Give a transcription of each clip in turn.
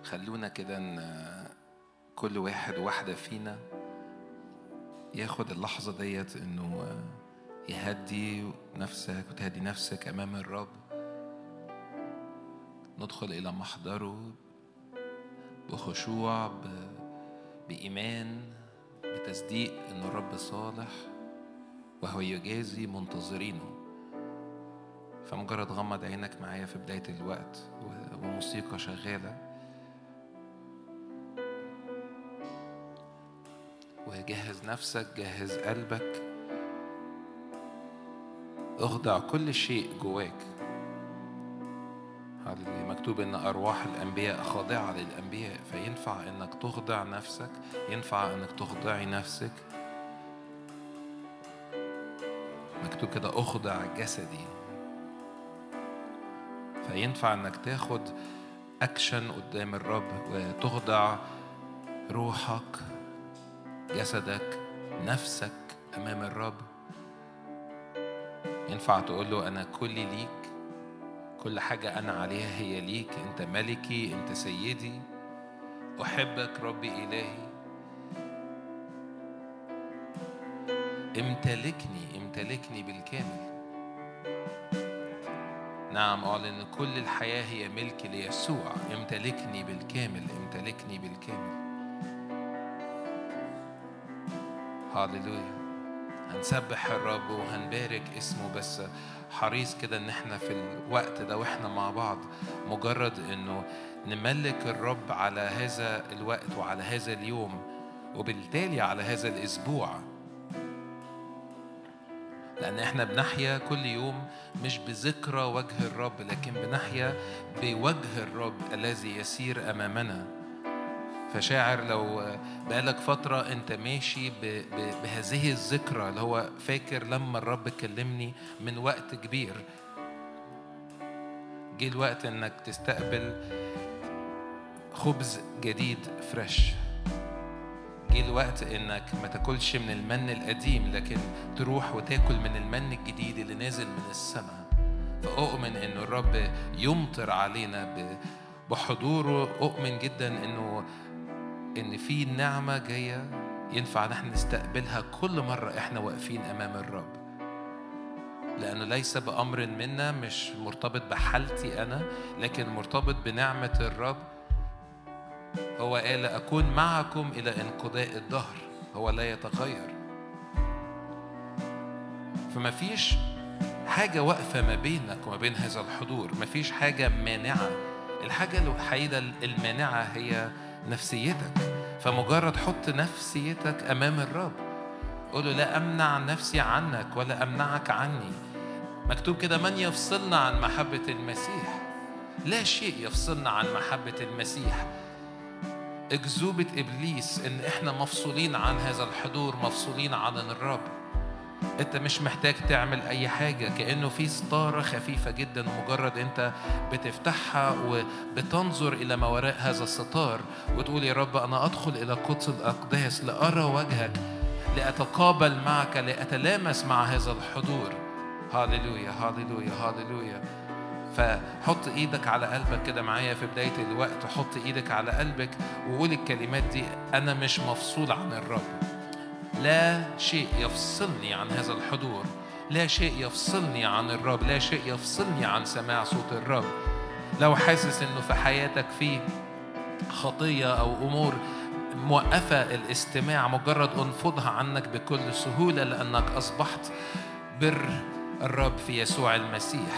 خلونا كده ان كل واحد وواحدة فينا ياخد اللحظة ديت انه يهدي نفسك وتهدي نفسك امام الرب ندخل الى محضره بخشوع ب- بايمان بتصديق ان الرب صالح وهو يجازي منتظرينه فمجرد غمض عينك معايا في بداية الوقت و- وموسيقى شغالة وجهز نفسك جهز قلبك اخضع كل شيء جواك هللويا مكتوب ان ارواح الانبياء خاضعه للانبياء فينفع انك تخضع نفسك ينفع انك تخضعي نفسك مكتوب كده اخضع جسدي فينفع انك تاخد اكشن قدام الرب وتخضع روحك جسدك نفسك امام الرب ينفع تقول له انا كلي ليك كل حاجة أنا عليها هي ليك أنت ملكي أنت سيدي أحبك ربي إلهي امتلكني امتلكني بالكامل نعم أعلن كل الحياة هي ملك ليسوع امتلكني بالكامل امتلكني بالكامل هاليلويا هنسبح الرب وهنبارك اسمه بس حريص كده ان احنا في الوقت ده واحنا مع بعض مجرد انه نملك الرب على هذا الوقت وعلى هذا اليوم وبالتالي على هذا الاسبوع لان احنا بنحيا كل يوم مش بذكرى وجه الرب لكن بنحيا بوجه الرب الذي يسير امامنا فشاعر لو بقالك فترة أنت ماشي ب- ب- بهذه الذكرى اللي هو فاكر لما الرب كلمني من وقت كبير جه الوقت إنك تستقبل خبز جديد فريش جه الوقت إنك ما تاكلش من المن القديم لكن تروح وتاكل من المن الجديد اللي نازل من السماء فأؤمن إن الرب يمطر علينا ب- بحضوره أؤمن جدا إنه ان في نعمه جايه ينفع نحن نستقبلها كل مره احنا واقفين امام الرب لانه ليس بامر منا مش مرتبط بحالتي انا لكن مرتبط بنعمه الرب هو قال اكون معكم الى انقضاء الدهر هو لا يتغير فما فيش حاجة واقفة ما بينك وما بين هذا الحضور ما فيش حاجة مانعة الحاجة الوحيدة المانعة هي نفسيتك فمجرد حط نفسيتك أمام الرب قول له لا أمنع نفسي عنك ولا أمنعك عني مكتوب كده من يفصلنا عن محبة المسيح لا شيء يفصلنا عن محبة المسيح أكذوبة إبليس إن إحنا مفصولين عن هذا الحضور مفصولين عن الرب انت مش محتاج تعمل اي حاجه كانه في ستاره خفيفه جدا ومجرد انت بتفتحها وبتنظر الى ما وراء هذا الستار وتقول يا رب انا ادخل الى قدس الاقداس لارى وجهك لاتقابل معك لاتلامس مع هذا الحضور هاليلويا هاليلويا هاليلويا فحط ايدك على قلبك كده معايا في بدايه الوقت حط ايدك على قلبك وقول الكلمات دي انا مش مفصول عن الرب لا شيء يفصلني عن هذا الحضور لا شيء يفصلني عن الرب لا شيء يفصلني عن سماع صوت الرب لو حاسس انه في حياتك في خطيه او امور موقفه الاستماع مجرد انفضها عنك بكل سهوله لانك اصبحت بر الرب في يسوع المسيح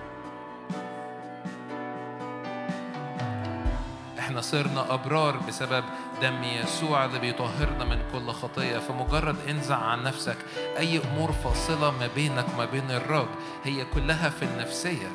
احنا صرنا ابرار بسبب دم يسوع اللي بيطهرنا من كل خطيه فمجرد انزع عن نفسك اي امور فاصله ما بينك وما بين الرب هي كلها في النفسيه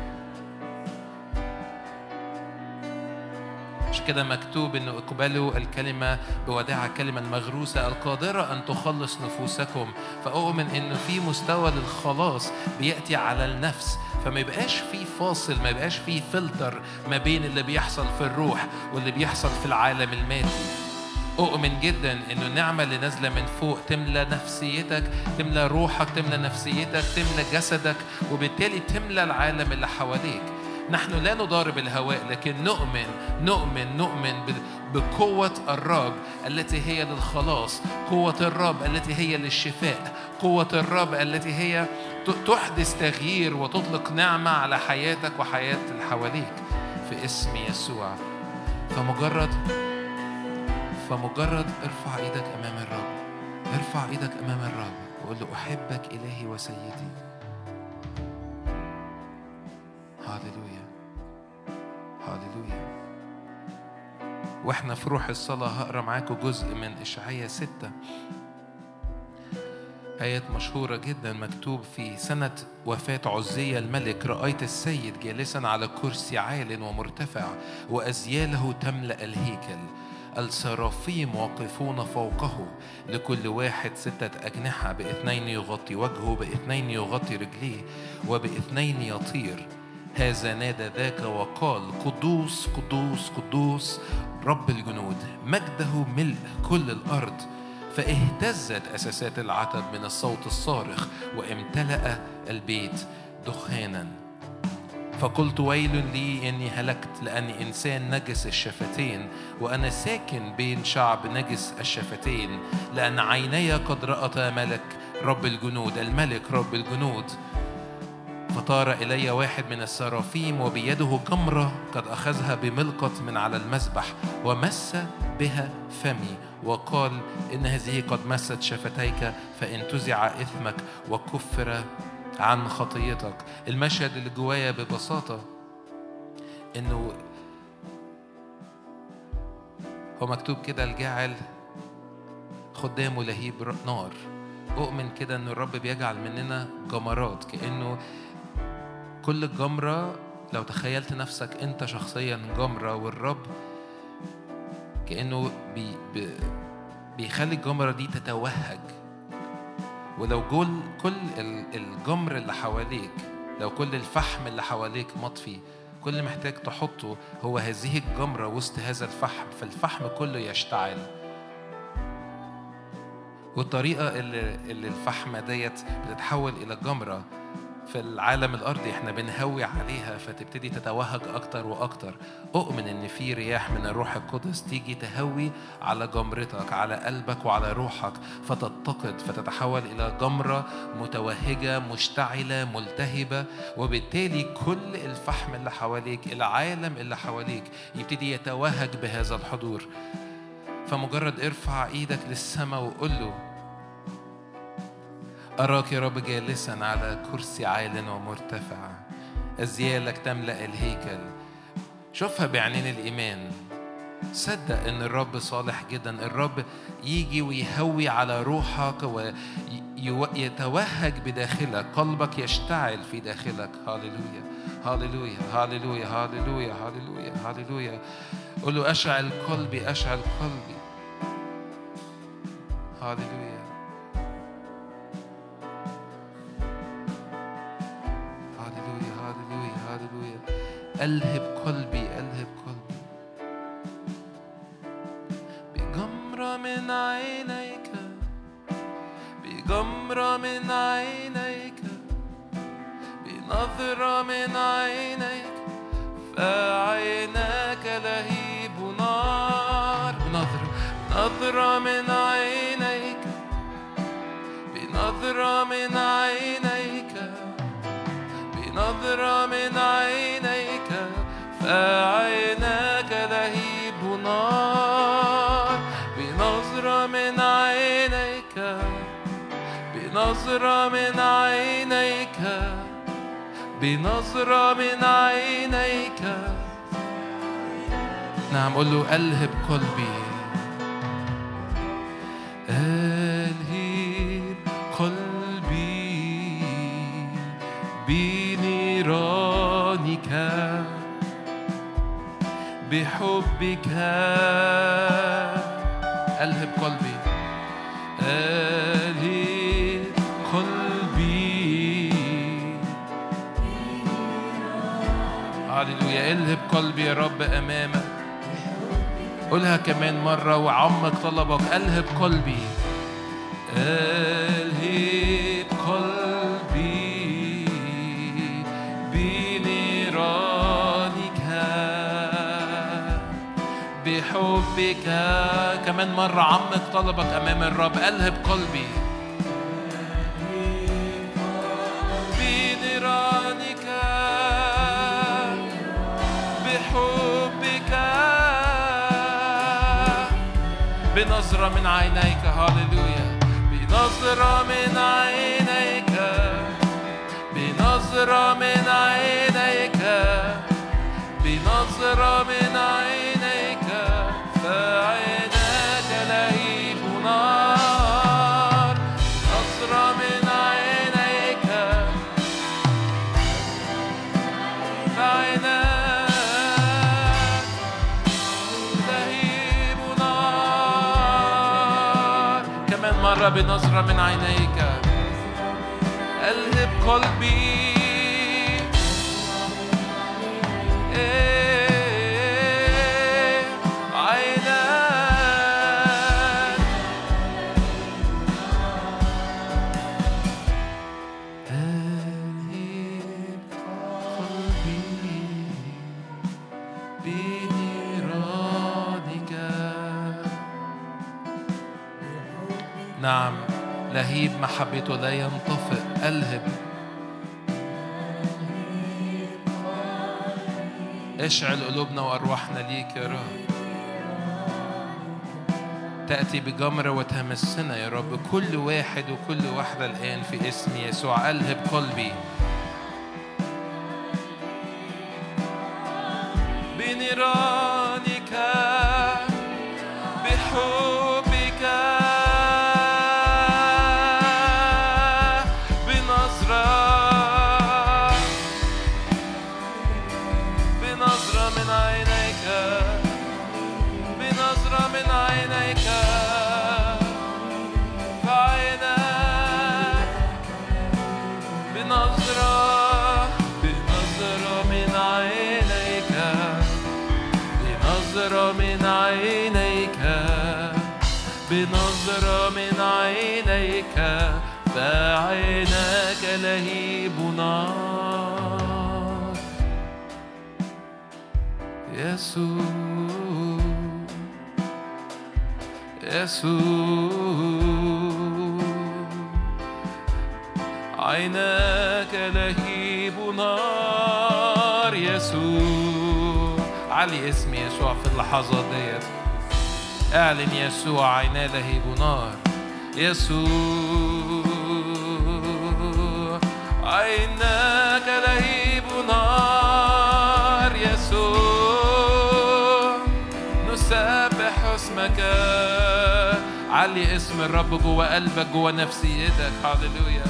مش كده مكتوب انه اقبلوا الكلمه بوداعه الكلمه المغروسه القادره ان تخلص نفوسكم فاؤمن انه في مستوى للخلاص بياتي على النفس فما يبقاش في فاصل ما يبقاش في فلتر ما بين اللي بيحصل في الروح واللي بيحصل في العالم المادي أؤمن جدا إنه النعمة اللي نازلة من فوق تملى نفسيتك تملى روحك تملى نفسيتك تملى جسدك وبالتالي تملى العالم اللي حواليك نحن لا نضارب الهواء لكن نؤمن نؤمن نؤمن بقوة الرب التي هي للخلاص قوة الرب التي هي للشفاء قوة الرب التي هي تحدث تغيير وتطلق نعمة على حياتك وحياة اللي حواليك في اسم يسوع فمجرد فمجرد ارفع ايدك امام الرب ارفع ايدك امام الرب وقول له احبك الهي وسيدي هاليلويا هاليلويا واحنا في روح الصلاة هقرا معاكم جزء من إشعياء ستة آيات مشهورة جدا مكتوب في سنة وفاة عزية الملك رأيت السيد جالسا على كرسي عال ومرتفع وأزياله تملأ الهيكل السرافيم واقفون فوقه لكل واحد ستة أجنحة بإثنين يغطي وجهه بإثنين يغطي رجليه وبإثنين يطير هذا نادى ذاك وقال قدوس قدوس قدوس رب الجنود مجده ملء كل الأرض فاهتزت أساسات العتب من الصوت الصارخ وامتلأ البيت دخانا فقلت ويل لي إني هلكت لأني إنسان نجس الشفتين وأنا ساكن بين شعب نجس الشفتين لأن عيني قد رأتا ملك رب الجنود الملك رب الجنود فطار إلي واحد من السرافيم وبيده جمرة قد أخذها بملقط من على المذبح ومس بها فمي وقال إن هذه قد مست شفتيك فإن تزع إثمك وكفر عن خطيتك المشهد اللي جوايا ببساطة إنه هو مكتوب كده الجاعل خدامه لهيب نار أؤمن كده إن الرب بيجعل مننا جمرات كأنه كل جمرة لو تخيلت نفسك أنت شخصيا جمرة والرب كأنه بي بي بيخلي الجمرة دي تتوهج ولو جول كل الجمر اللي حواليك لو كل الفحم اللي حواليك مطفي كل اللي محتاج تحطه هو هذه الجمرة وسط هذا الفحم فالفحم كله يشتعل والطريقة اللي, اللي الفحمة ديت بتتحول إلى جمرة في العالم الأرضي احنا بنهوي عليها فتبتدي تتوهج أكتر وأكتر أؤمن إن في رياح من الروح القدس تيجي تهوي على جمرتك على قلبك وعلى روحك فتتقد فتتحول إلى جمرة متوهجة مشتعلة ملتهبة وبالتالي كل الفحم اللي حواليك العالم اللي حواليك يبتدي يتوهج بهذا الحضور فمجرد ارفع ايدك للسماء وقول له أراك يا رب جالسا على كرسي عال ومرتفع أزيالك تملأ الهيكل شوفها بعينين الإيمان صدق ان الرب صالح جدا الرب يجي ويهوي على روحك ويتوهج بداخلك قلبك يشتعل في داخلك هاليلويا هاليلويا هاليلويا هاليلويا هاليلويا هاليلويا قل له اشعل قلبي اشعل قلبي هاليلويا ألهب قلبي ألهب قلبي بجمرة من عينيك بجمرة من عينيك بنظرة من عينيك فعيناك لهيب نار بنظرة نظرة من عينيك بنظرة من عينيك بنظرة من عينيك فعيناك لهيب نار بنظرة من عينيك بنظرة من عينيك بنظرة من عينيك نعم قل له ألهب قلبي ألهب قلبي بنيرانك بحبك ألهب قلبي ألهب قلبي هللويا الهب قلبي يا رب أمامك قولها كمان مرة وعمك طلبك ألهب قلبي ألهب قلبي بنيران بحبك كمان مرة عمق طلبك أمام الرب ألهب قلبي بنيرانك بحبك بنظرة من عينيك هاللويا بنظرة من عينيك بنظرة من عينيك بنظرة من عينيك فعيناك لهيب نار نظرة من عينيك فعيناك لهيب نار كمان مرة بنظرة من عينيك ألهب قلبي إيه، عيناك ألهب قلبي بنيرانك نعم لهيب محبته لا ينطفئ ألهب اشعل قلوبنا وأرواحنا ليك يا رب تأتي بجمرة وتمسنا يا رب كل واحد وكل واحدة الآن في اسم يسوع ألهب قلبي بنيرانك بحبك بنظرة بنظرة من عينيك بنظرة من عينيك فعيناك بنظرة بنظرة من عينيك بنظرة من عينيك بنظرة من عينيك فعيناك لهيب نار يسوع يسوع عيناك لهيب نار يسوع علي اسم يسوع في اللحظات ديت اعلن يسوع عيناه لهيب نار يسوع عيناك لهيب نار يسوع نسبح اسمك علي اسم الرب جوه قلبك جوه نفسيتك هللويا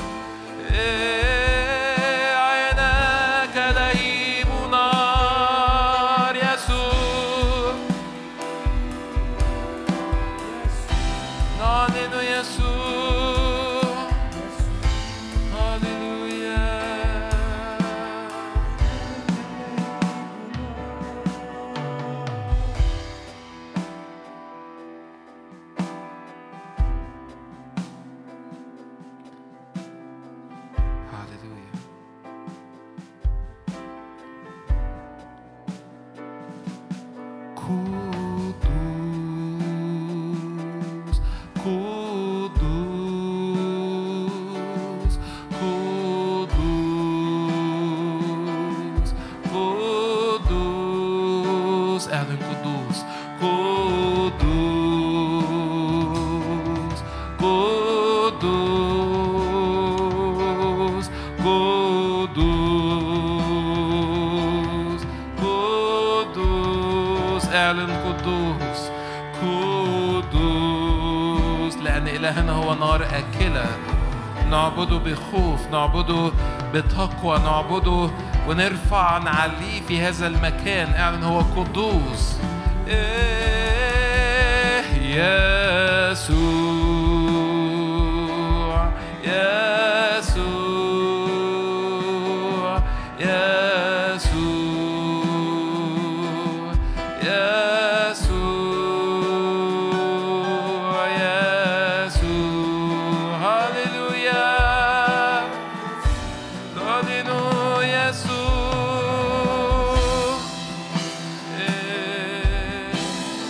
إيه، عيناك لهيب نار يسوع نعلن يسوع هللويا هللويا قدوس قدوس قدوس قدوس اعلن قدوس قدوس قدوس قدوس قدوس اعلن قدوس قدوس لأن إلهنا هو نار آكلة نعبده بخوف نعبده بتقوى نعبده ونرفع نعليه في هذا المكان اعلن هو قدوس إيه يسوع يسوع يسوع يسوع يسوع هللويا هللويا يسوع إيه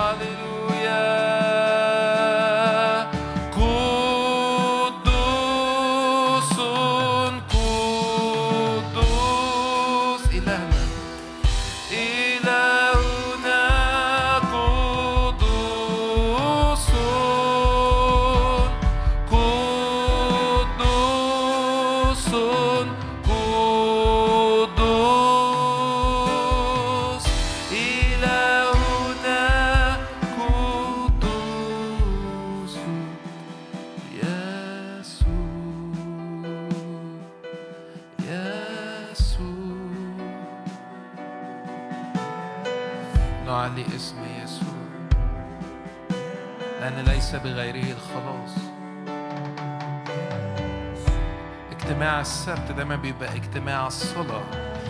السبت دايما بيبقى اجتماع الصلاة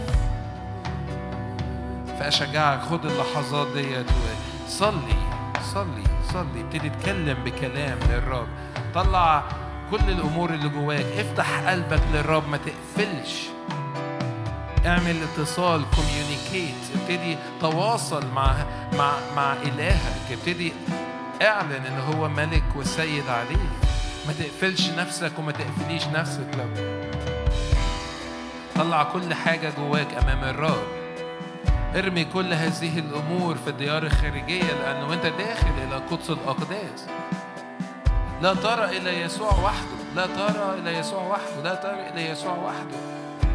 فأشجعك خد اللحظات ديت وصلي صلي صلي ابتدي تكلم بكلام للرب طلع كل الأمور اللي جواك افتح قلبك للرب ما تقفلش اعمل اتصال كوميونيكيت ابتدي تواصل مع مع مع إلهك ابتدي اعلن ان هو ملك وسيد عليك ما تقفلش نفسك وما تقفليش نفسك لو طلع كل حاجة جواك أمام الرب ارمي كل هذه الأمور في الديار الخارجية لأنه أنت داخل إلى قدس الأقداس لا ترى إلى يسوع وحده لا ترى إلى يسوع وحده لا ترى إلى يسوع وحده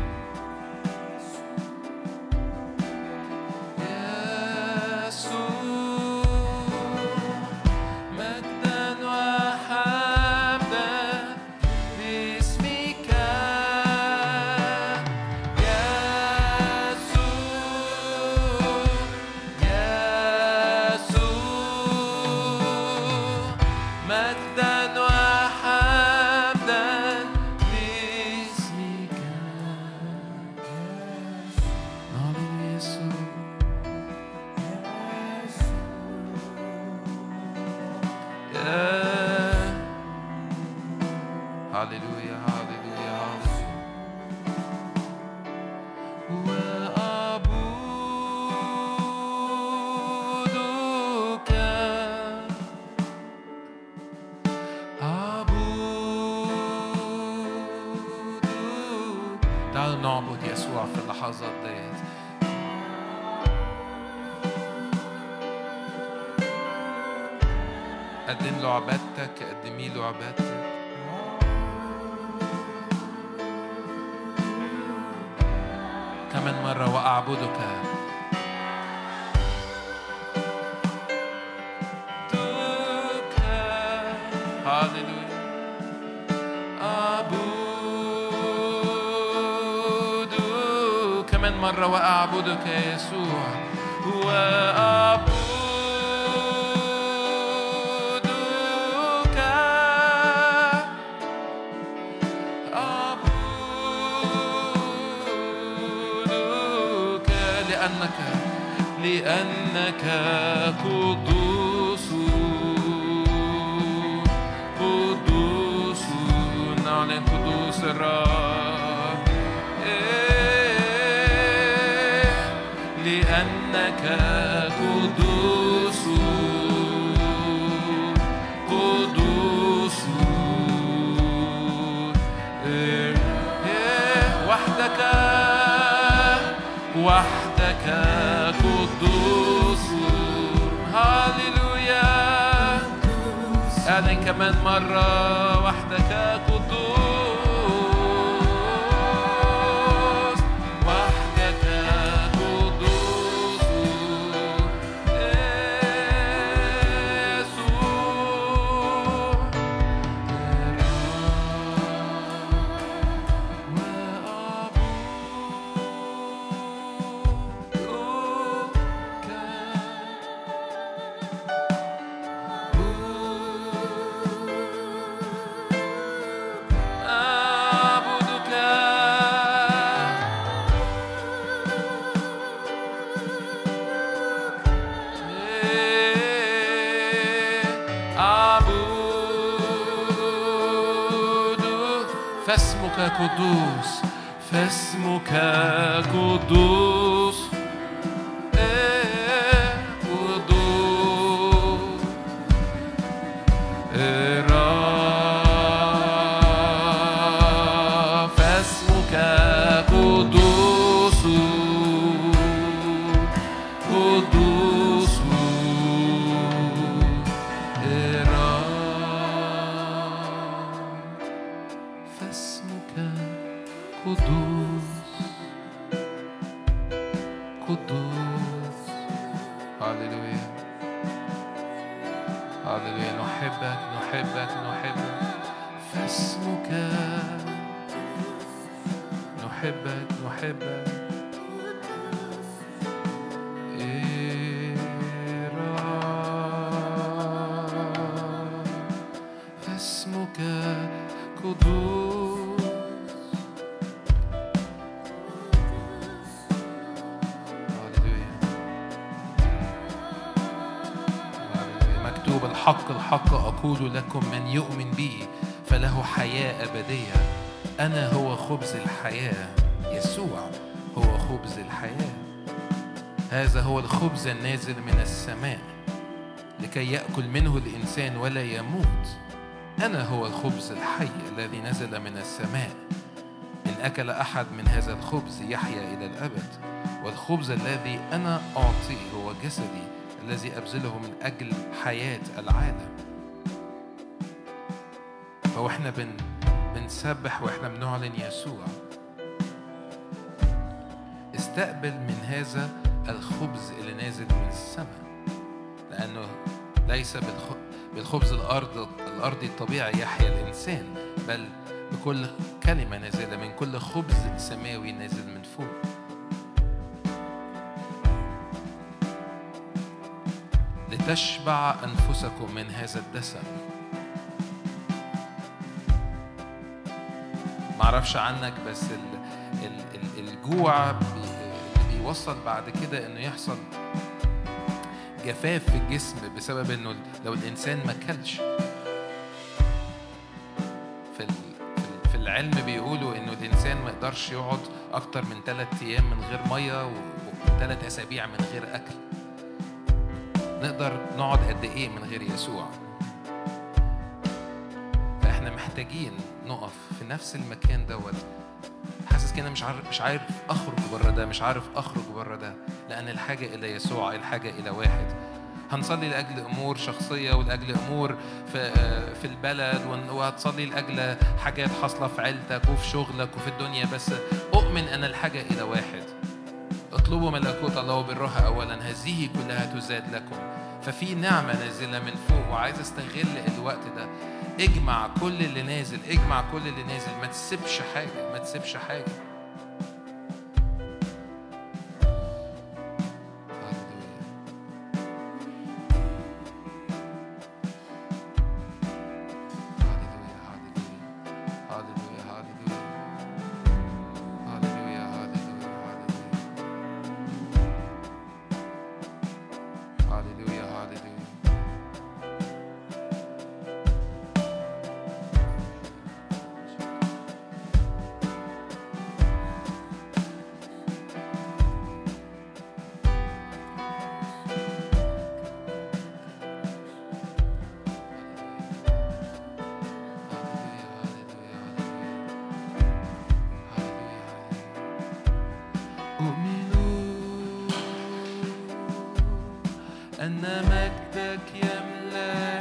أعبدك يا يسوع وأعبدك أعبدك لأنك لأنك قدوس قدوس نعلن قدوس الرب قدوس قدوس وحدك وحدك قدوس هاليلويا اعلن كمان مرة وحدك قدوس قدوس فاسمك قدوس قدوس هللويا نحبك نحبك نحبك فاسمك نحبك نحبك إيرا. فاسمك قدوس هللويا هللويا. مكتوب الحق الحق أقول لكم من يؤمن بي فله حياة أبدية أنا هو خبز الحياة يسوع هو خبز الحياة هذا هو الخبز النازل من السماء لكي يأكل منه الإنسان ولا يموت أنا هو الخبز الحي الذي نزل من السماء إن أكل أحد من هذا الخبز يحيا إلى الأبد والخبز الذي أنا أعطيه هو جسدي الذي أبذله من أجل حياة العالم فهو احنا بن بنسبح واحنا بنعلن يسوع استقبل من هذا الخبز اللي نازل من السماء لأنه ليس بالخ- بالخبز الأرض الأرضي الطبيعي يحيا الإنسان بل بكل كلمة نازلة من كل خبز سماوي نازل من فوق لتشبع أنفسكم من هذا الدسم معرفش عنك بس ال ال ال الجوع بي اللي بيوصل بعد كده انه يحصل جفاف في الجسم بسبب انه لو الانسان ما كلش في ال- في ال- في العلم بيقولوا انه الانسان ما يقدرش يقعد اكتر من ثلاث ايام من غير ميه وثلاث اسابيع من غير اكل نقدر نقعد قد ايه من غير يسوع فاحنا محتاجين نقف في نفس المكان دوت حاسس كده مش عارف مش عارف اخرج بره ده مش عارف اخرج بره ده لان الحاجه الى يسوع الحاجه الى واحد هنصلي لاجل امور شخصيه ولاجل امور في في البلد ون- وهتصلي لاجل حاجات حاصله في عيلتك وفي شغلك وفي الدنيا بس اؤمن ان الحاجه الى واحد اطلبوا ملكوت الله وبرها اولا هذه كلها تزاد لكم ففي نعمه نازله من فوق وعايز استغل الوقت ده اجمع كل اللي نازل اجمع كل اللي نازل ما تسيبش حاجه ما تسيبش حاجه هللويا. هللويا هللويا هللويا هللويا هللويا هللويا هللويا هللويا أؤمن أن مجدك يملأ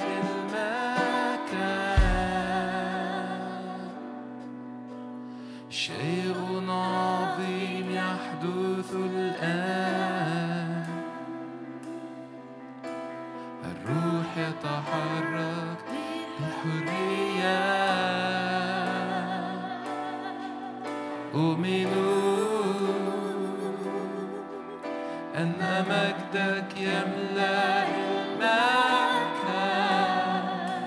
المكان شيء عظيم يحدث الآن الروح يتحرك بحرية أؤمن أن مجدك يملأ المكان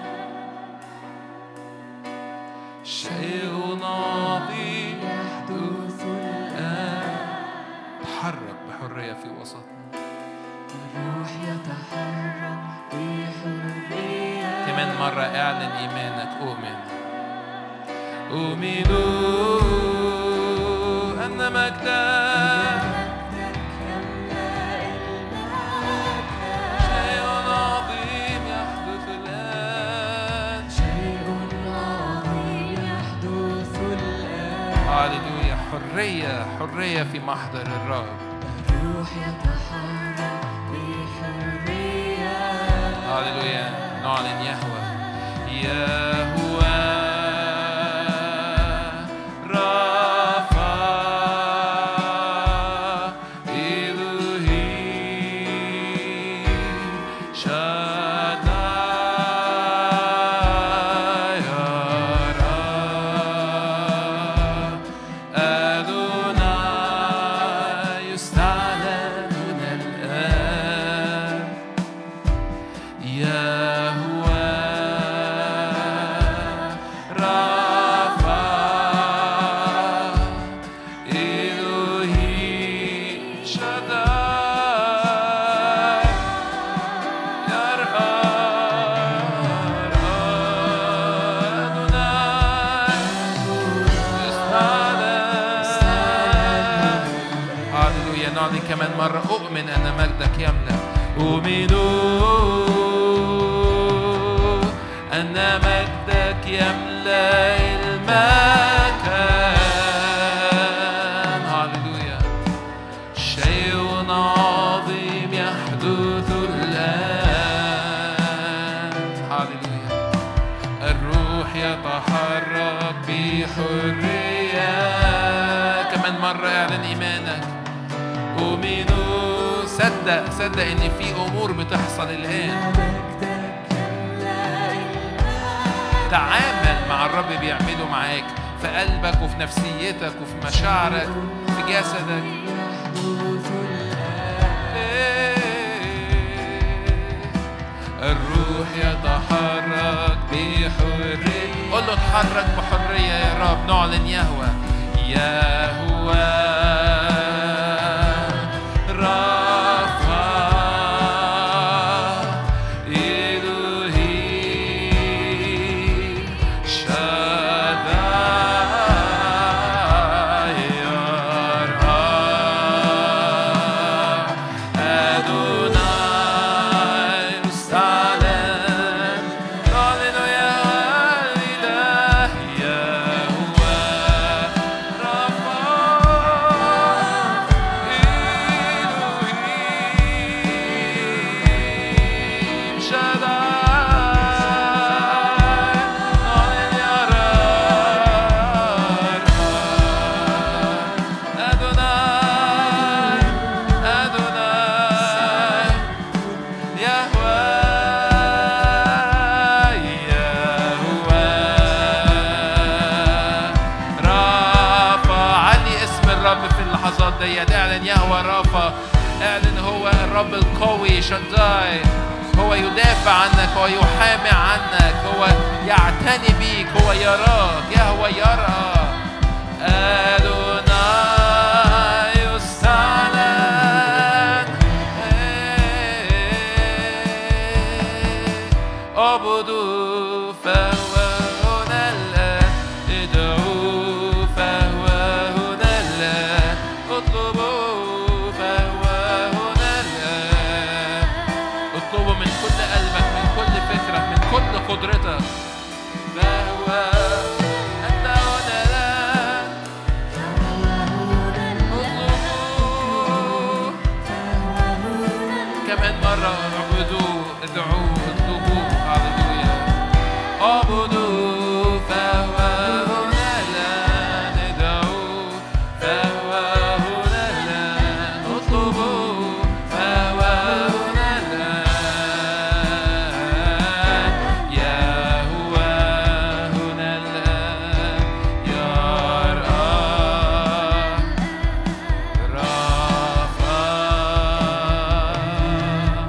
شيء عظيم يحدث الآن تحرك بحرية في وسطنا الروح يتحرك بحرية كمان مرة اعلن إيمانك أؤمن أؤمن أن مجدك مجدك يملأ المكان شيء عظيم يحدث الآن شيء عظيم يحدث الآن هللويا حرية حرية في محضر الرب الروح يتحرك بحرية هللويا نعلن يهوى يهوى رافع إلهي شداد يهوى رافع إلهي شداي هللويا نعلن كمان مرة أؤمن أن مجدك يملأ أؤمن أن مجدك يملأ المكان هللويا شيء عظيم يحدث الآن هللويا الروح يتحرك بحرية كمان مرة اعلن إيمانك أؤمن صدق صدق إن في أمور بتحصل الآن تعامل مع الرب بيعمله معاك في قلبك وفي نفسيتك وفي مشاعرك في جسدك الروح يتحرك بحرية قل له اتحرك بحرية يا رب نعلن يهوى يهوى رافع إلهي شداي يرعى أدوناي مستعلن نعلن يا الإله يهوى رفع إلهي شداي نعلن يا رب أدوناي أدوناي يهوى يهوى رافع علي اسم الرب في اللحظات ديت اعلن يهوى رافع اعلن هو الرب القوي شداي هو يدافع عنك هو يحامي عنك هو يعتني بيك هو يراك يهوى يرى أدوناي يستعلن اعبدوا فهو هنا الآن ادعوا فهو هنا الآن اطلبوا فهو هنا الآن اطلبوا من كل قلبك من كل فكرك من كل قدرتك فهو أنت هنا الآن اطلبوا كمان مرة اعبدوا ادعوا اطلبوا هللويا اعبدوا فهو هنا الآن ادعوا فهو هنا الآن اطلبوا فهو هنا الآن يهوى هنا الآن يرعى رافع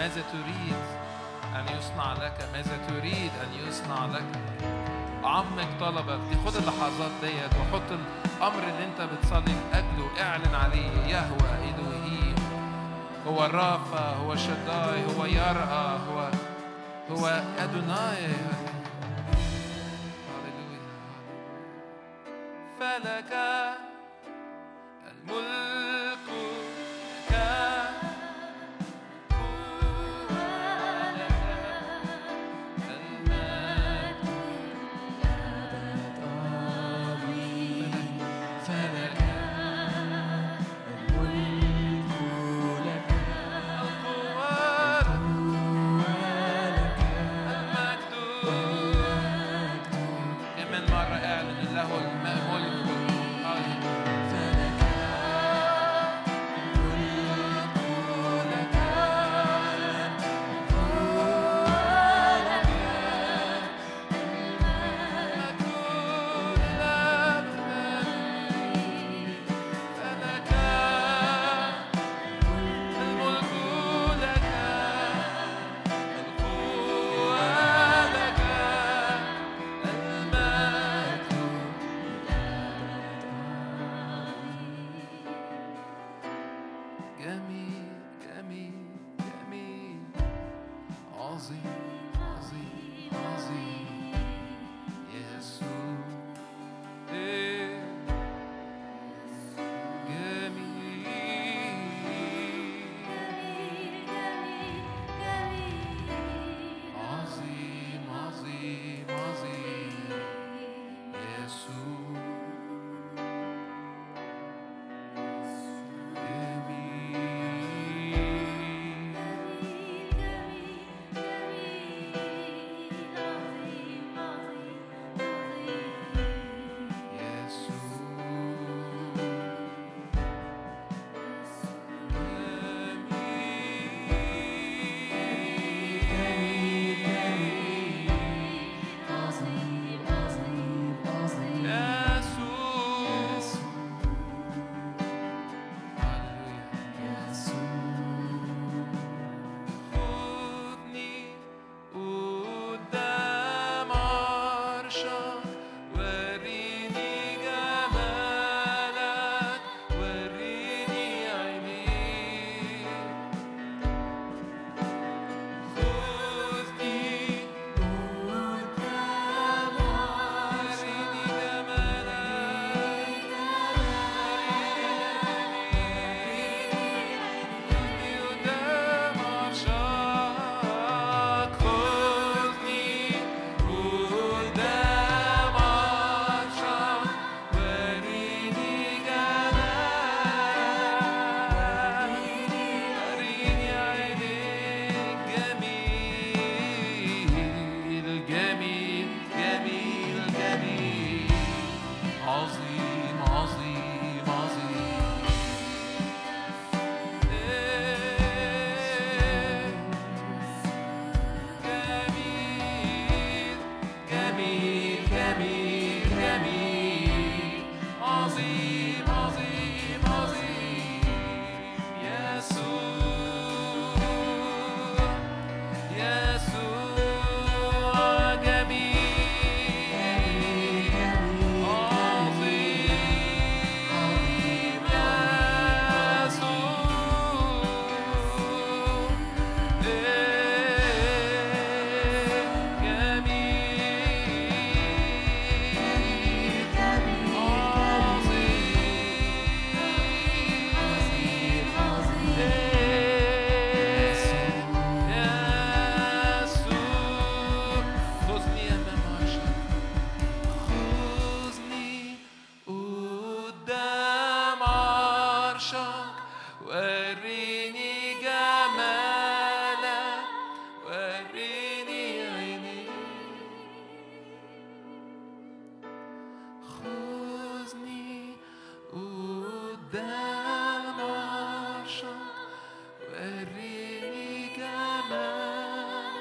ماذا تريد أن يصنع لك ماذا تريد أن يصنع لك عمق طلبك دي خد اللحظات ديت وحط الأمر اللي أنت بتصلي لأجله اعلن عليه يهوى إلهيم هو الرافع هو شداي هو يرأى هو هو أدوناي هللويا فلك الملك لك المجد فلك القوة المجد كمان مرة اعلن له الملك هللويا. مجد للأبد فلك الملك لك القوة لك المجد جميل جميل جميل عظيم عظيم عظيم يسوع إيه. جميل عظيم عظيم عظيم يسوع جميل خذني قدام عرشك وريني جمالك وريني عينيك خذني قدام عرشك وريني جمالك خذني قدام عرشك خذني قدام عرشك وريني جمالك وريني عينيك جميل جميل جميل جميل عظيم عظيم عظيم جميل جميل جميل جميل عظيم عظيم عظيم يسوع يسوع جميل عظيم يسوع جميل خذني أمام عرشك خذني قدام عرشك وريني جمالك وريني عينيك خذني قدام عرشك وريني جمالك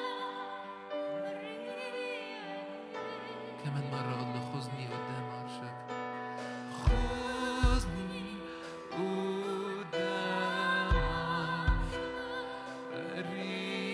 كمان مرة أقول له خذني قدام عرشك خذني قدام عرشك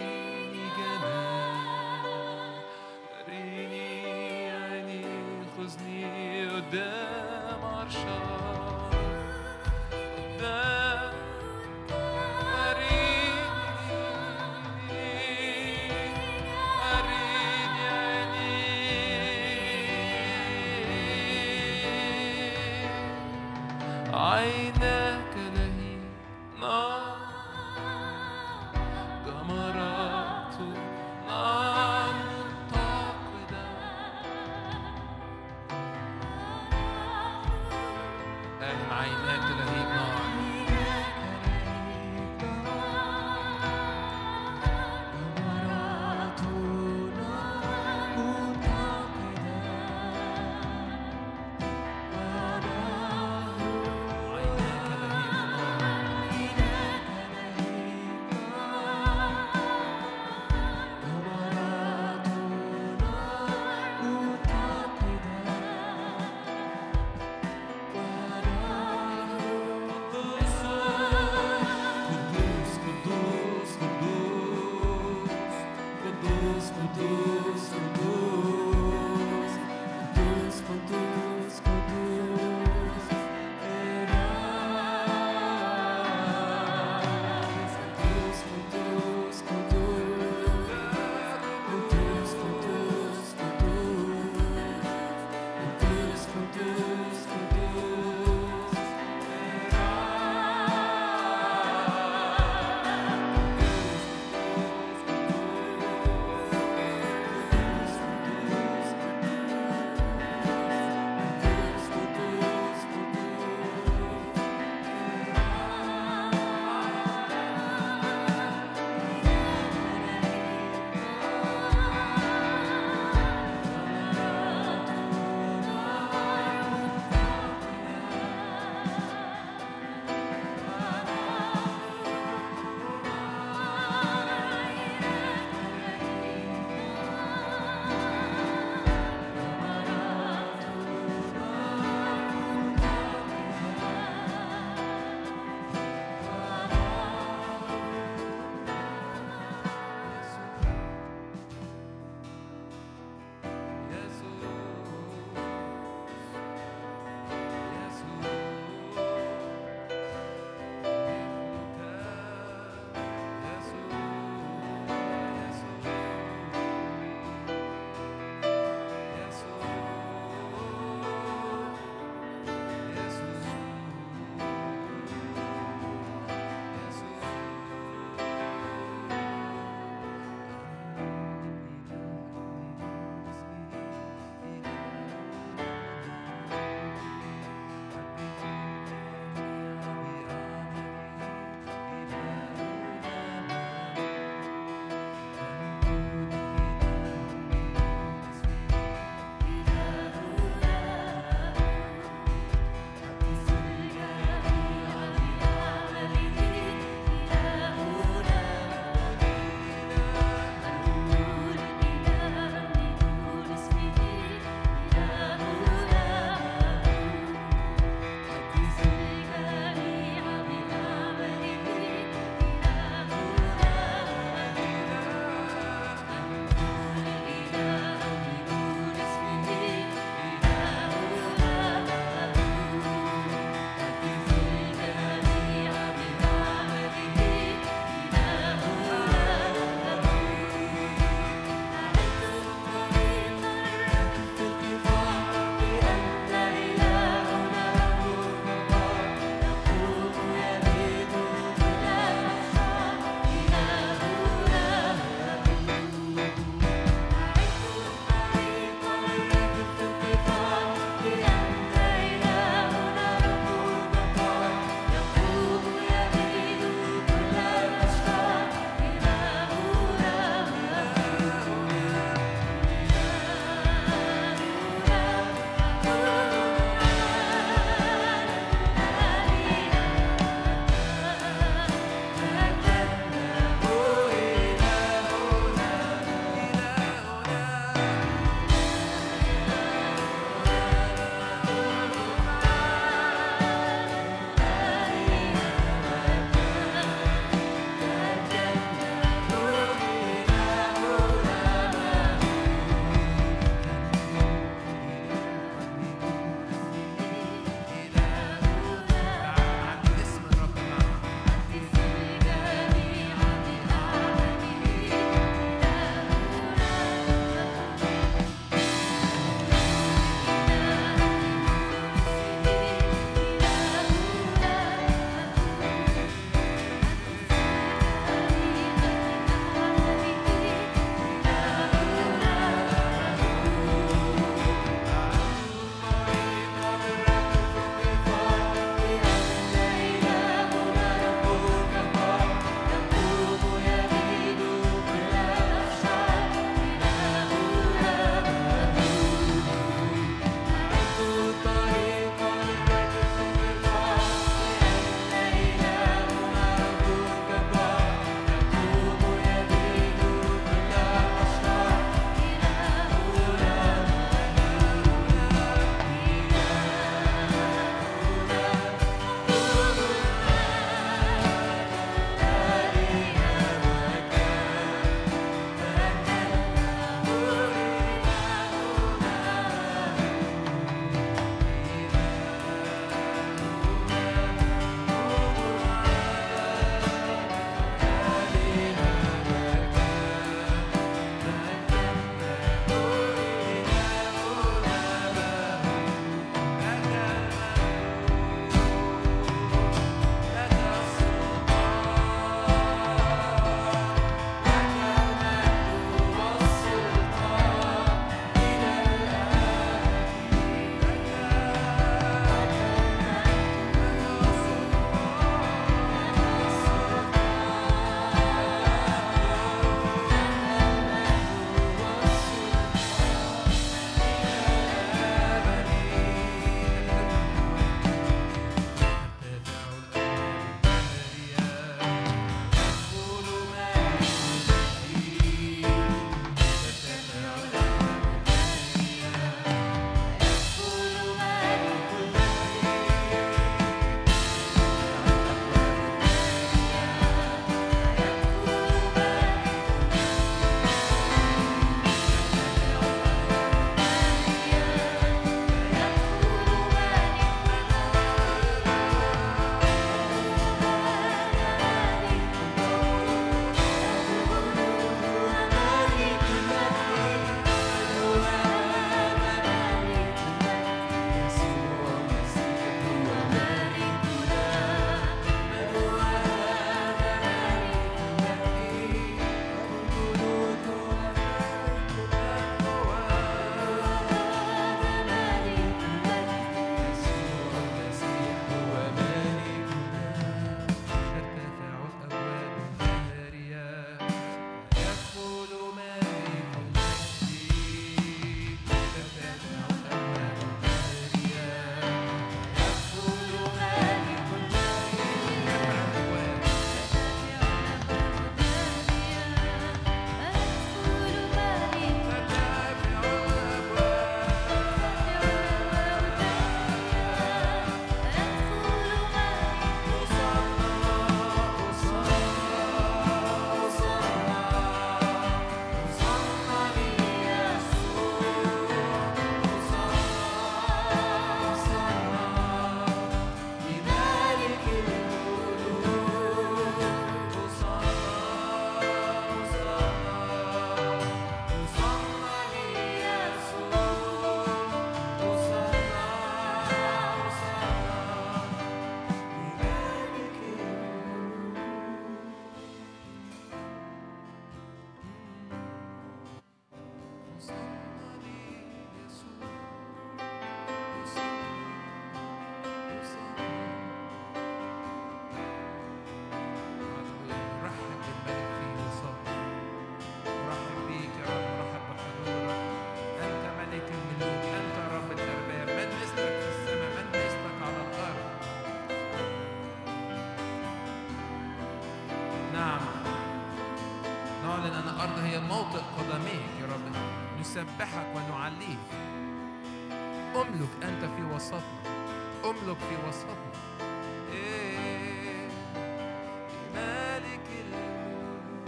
نعلن أن الأرض هي موطئ قدميك يا رب نسبحك ونعليك املك أنت في وسطنا املك في وسطنا إيه، مالك الملوك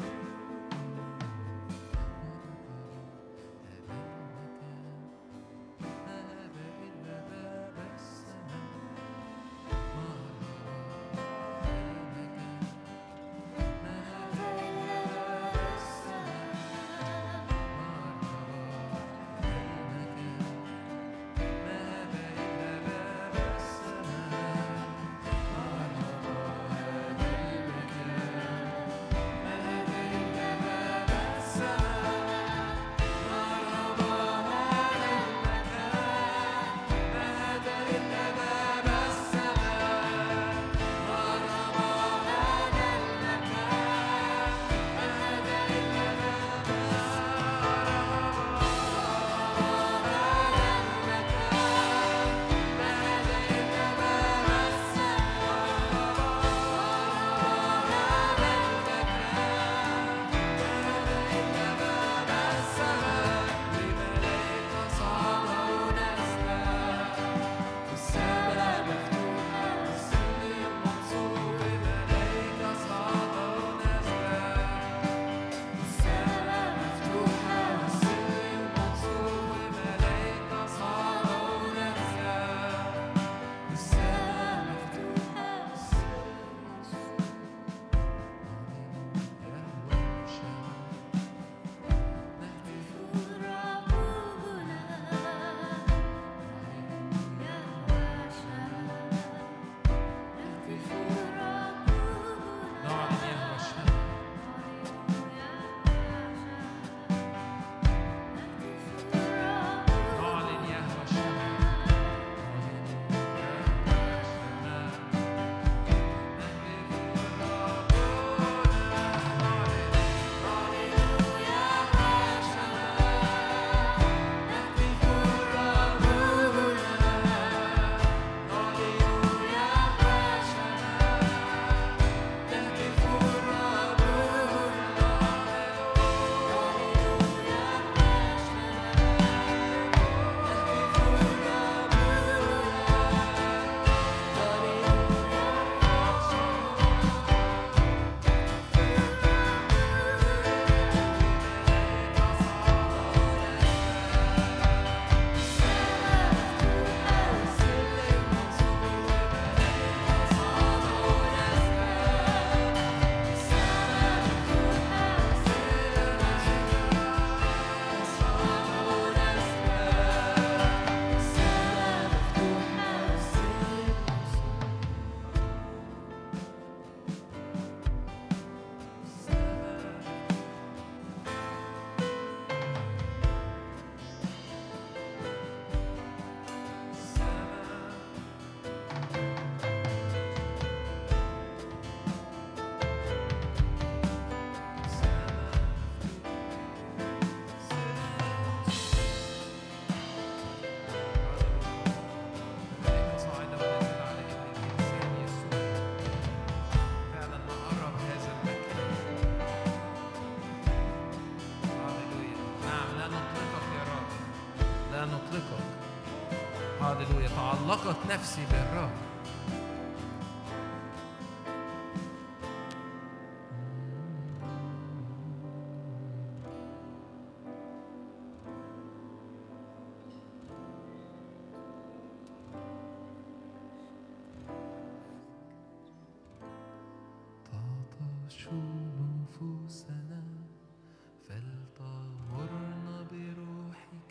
نعلن يهوى الشمس نعلن يهوى الشمس الملائكة صاعدة ونازلة على ابن الإنسان يسوع فعلا نقرب هذا المكان هللويا نعم لا نطلقك يا رب لا نطلقك هللويا تعلقت نفسي بالرب تعطش نفوسنا فلتغمرنا بروحك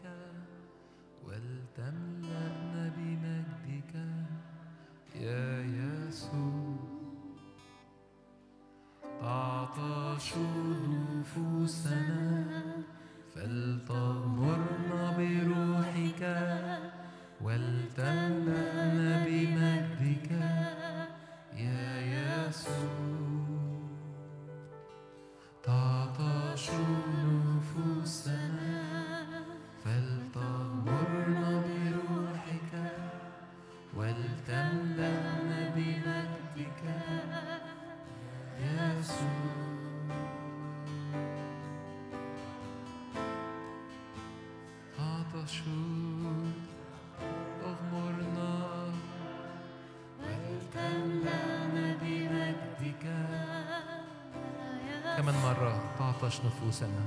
ولتملأنا بمجدك يا يسوع تعطش نفوسنا فلتغمرنا بروحك ولتملأنا بمجدك يا يسوع تعطش نفوسنا فلتغمرنا بروحك ولتملأنا بمجدك يا يسوع عطشون اغمرنا ولتملأنا بمجدك يا كمان مرة تعطش نفوسنا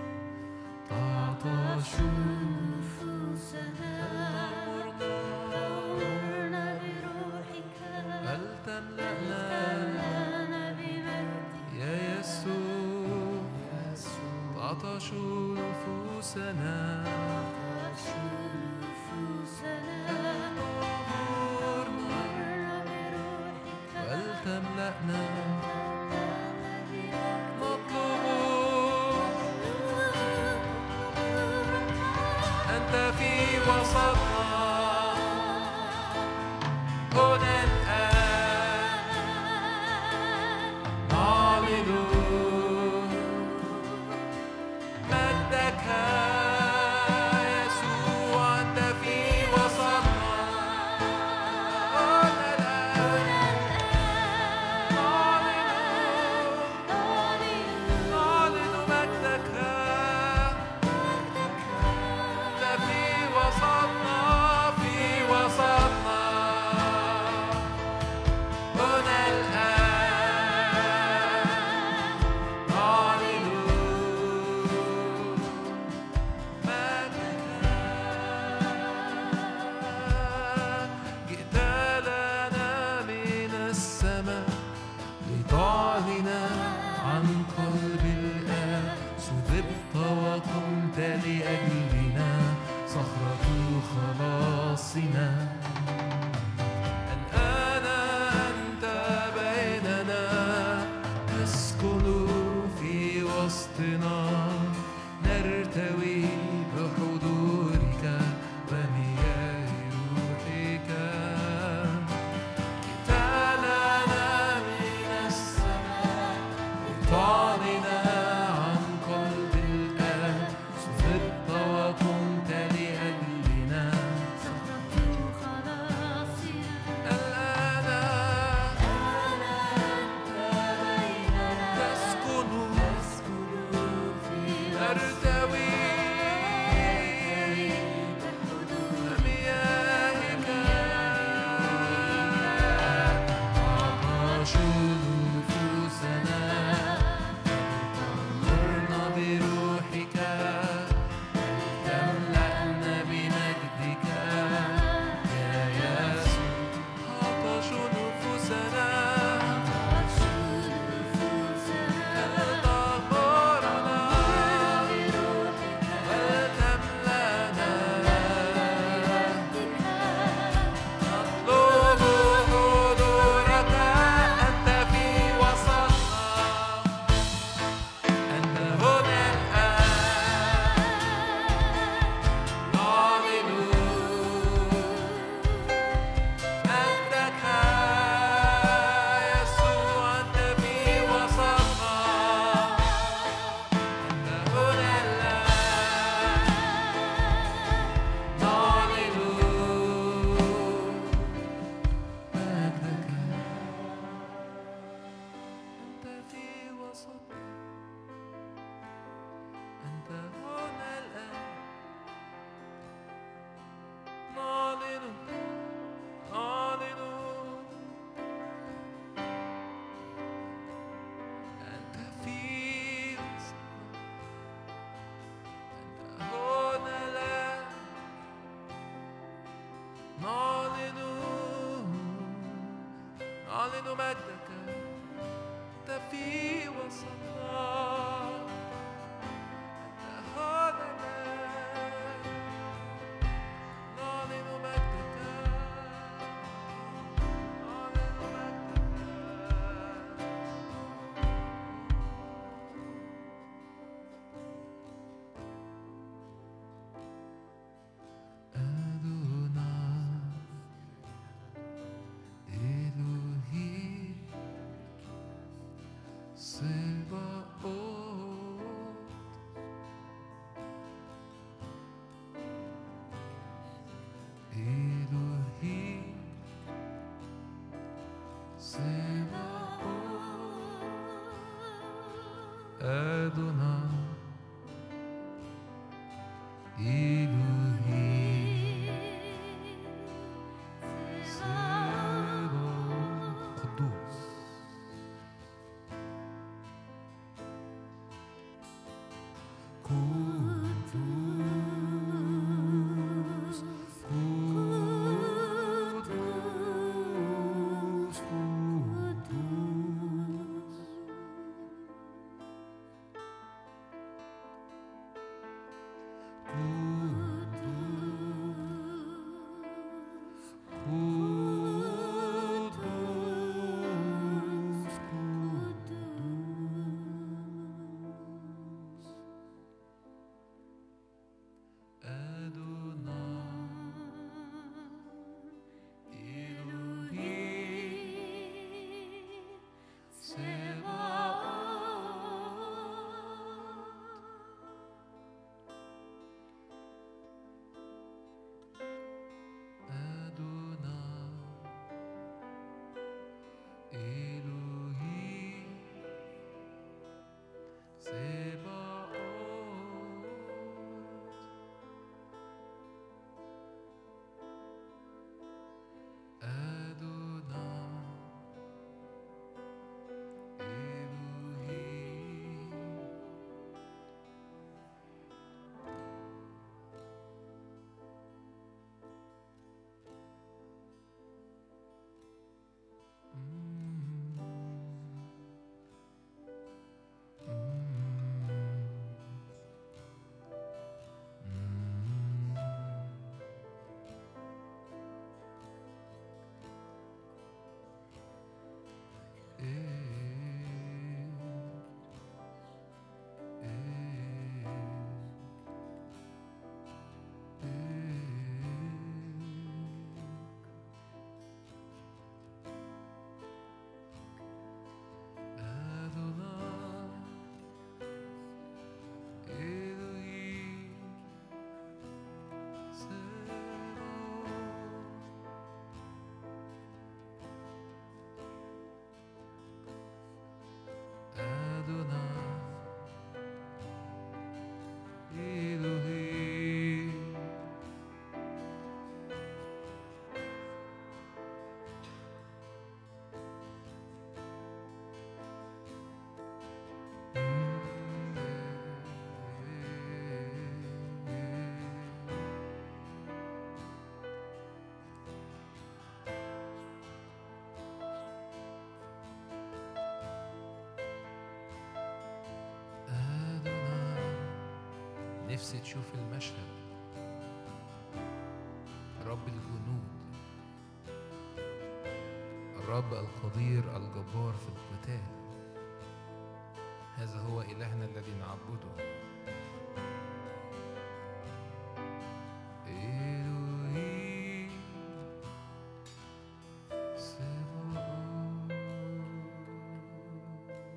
تعطش نفوسنا أمرنا بروحك هل تملأنا تملأنا بمجدك يا يسوع تعطش نفوسنا نفوسنا أمرنا بروحك هل تملأنا نطلب أنت في وسطنا هنا الآن نعلن مجدك يسوع أنت في وسطنا هنا الآن نعلن نعلن مجدك أنت في وسطنا في وسطنا هنا الآن نعلن مجدك جئت لنا من السماء لتعلن عن قلب الآب سذبت وقمت لأجلنا صخرة خلاصنا الآن أنت بيننا تسكن في وسطنا نرتوي بحضورك ومياه روحك تعلنا من السماء تعلن عن قلب الآب سذبت وقمت لأجلنا الآن تسكن نرتوي بمياهك عطش نفوسنا أمرنا بروحك تملأنا بمجدك يا يسوع عطش نفوسنا تغمرنا وتملأنا نطلب حضورك أنت في وسطنا أنت هنا الآن نعلن مجدك يسوع أنت في وسطنا أنت هنا الآن نعلن مجدك أنت في وسطنا أنت هنا الآن نعلن نعلن أنت في وسطنا أنت هنا الآن نعلن نعلن مجدك أنت في وسطنا أنت هنا الآن نعلن مجدك نعلن مجدك أدوناي إلهي صباؤوت إلهي صباؤوت أدوناي إلهي قدوس قدوس قدوس قدوس قدوس أدوناي إلهي Elohim Sebaot Adonai Elohim Adonai Elohim Sebaot Adonai Elohim أدوناي نفسي تشوف المشهد رب الجنود الرب القدير الجبار في القتال هذا هو إلهنا الذي نعبده إلهي سبحان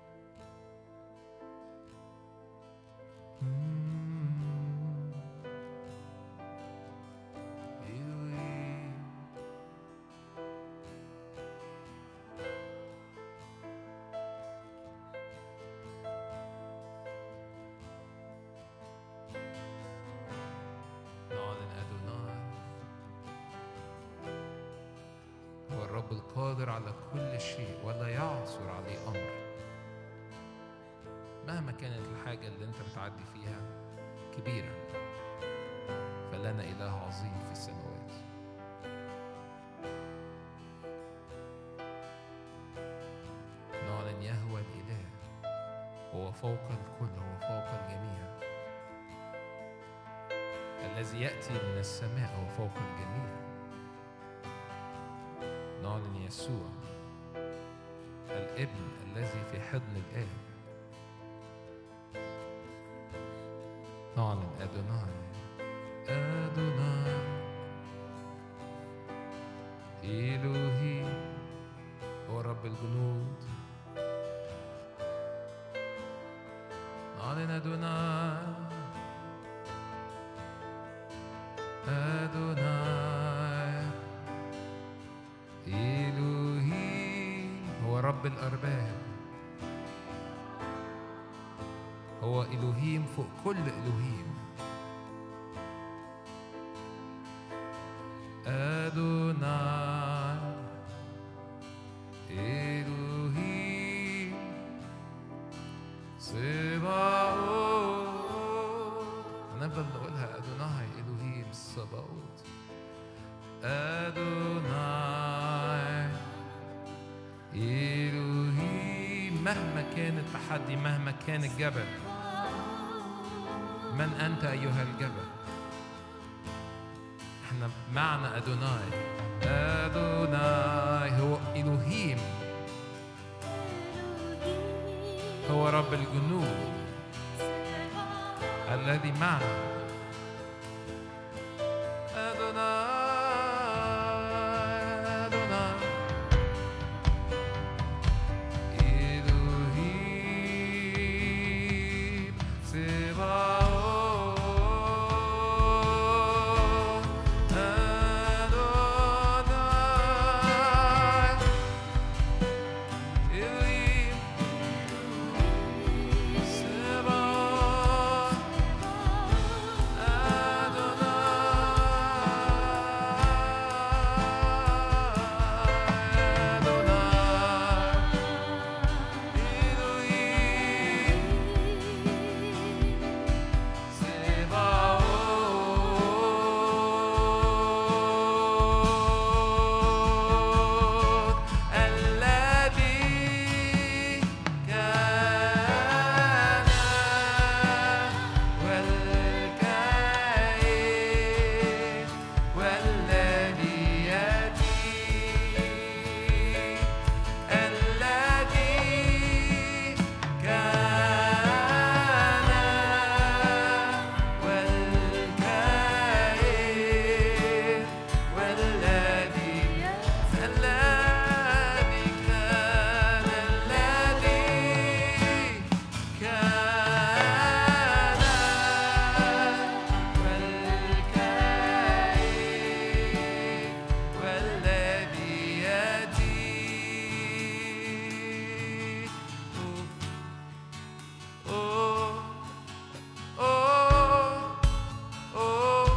نعلن أدوناي هو الرب القادر على كل شيء ولا يعثر عليه أمر مهما كانت الحاجة اللي أنت بتعدي فيها كبيرة فلنا إله عظيم في السماوات نعلن يهوى الإله هو فوق الكل هو فوق الجميع الذي يأتي من السماء هو فوق الجميع نعلن يسوع الابن الذي في حضن الآب نعلن أدوناي أدوناي إلهي هو رب الجنود نعلن أدوناي أدوناي إلهي هو رب الأرباب هو إلهيم فوق كل إلهيم أدوناي إلهيم سبحان نفضل نقولها أدوناي إلهيم الصباوت أدوناي إلهيم مهما كان التحدي مهما كان الجبل من أنت أيها الجبل احنا معنى أدوناي أدوناي هو إلهيم هو رب الجنود الذي معنا أدوناي أدوناي إلهيم سباوت أدوناي إلهيم سباوت الذي كان والكائن والذي يأتي الذي كان والكائن والذي الذي كان الذي كان والكائن والذي يأتي أوه أوه أوه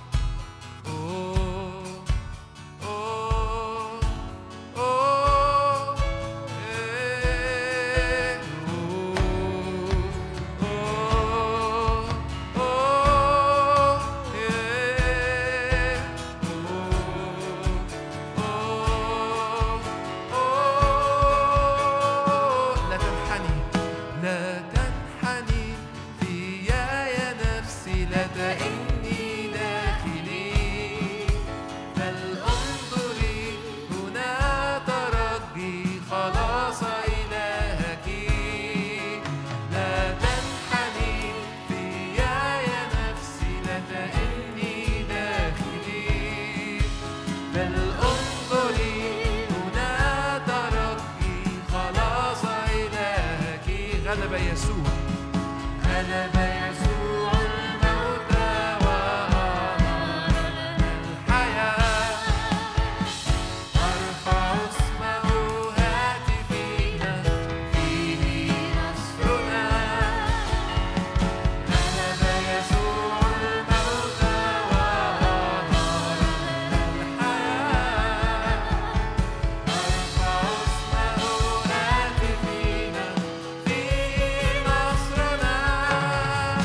أوه أوه أوه إيه أوه أوه إيه أوه لا تنحني لا تنحني فيا يا نفسي لا تئني داخلي بل انظري هنا ترجي خلاص إلهك لا تنحني فيا يا نفسي لا تئني داخلي بل انظري هنا ترجي خلاص إلهك غلب يسوع غلب يسوع الموت وأمر الحياة أرفع اسمه هاتفينا فيه نصرنا غلب يسوع الموت وأمر الحياة أرفع اسمه هاتفينا فيه نصرنا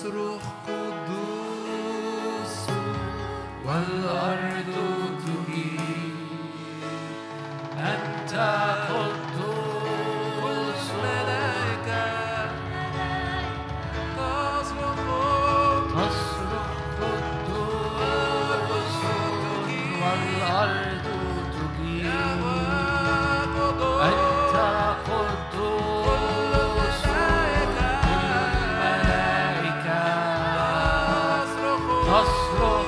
تصرخ قدوس والأرض تجيب أنت قدوس ملائكة تصرخ تصرخ قدوس والأرض تجيب أنت قدوس الملائكة تصرخ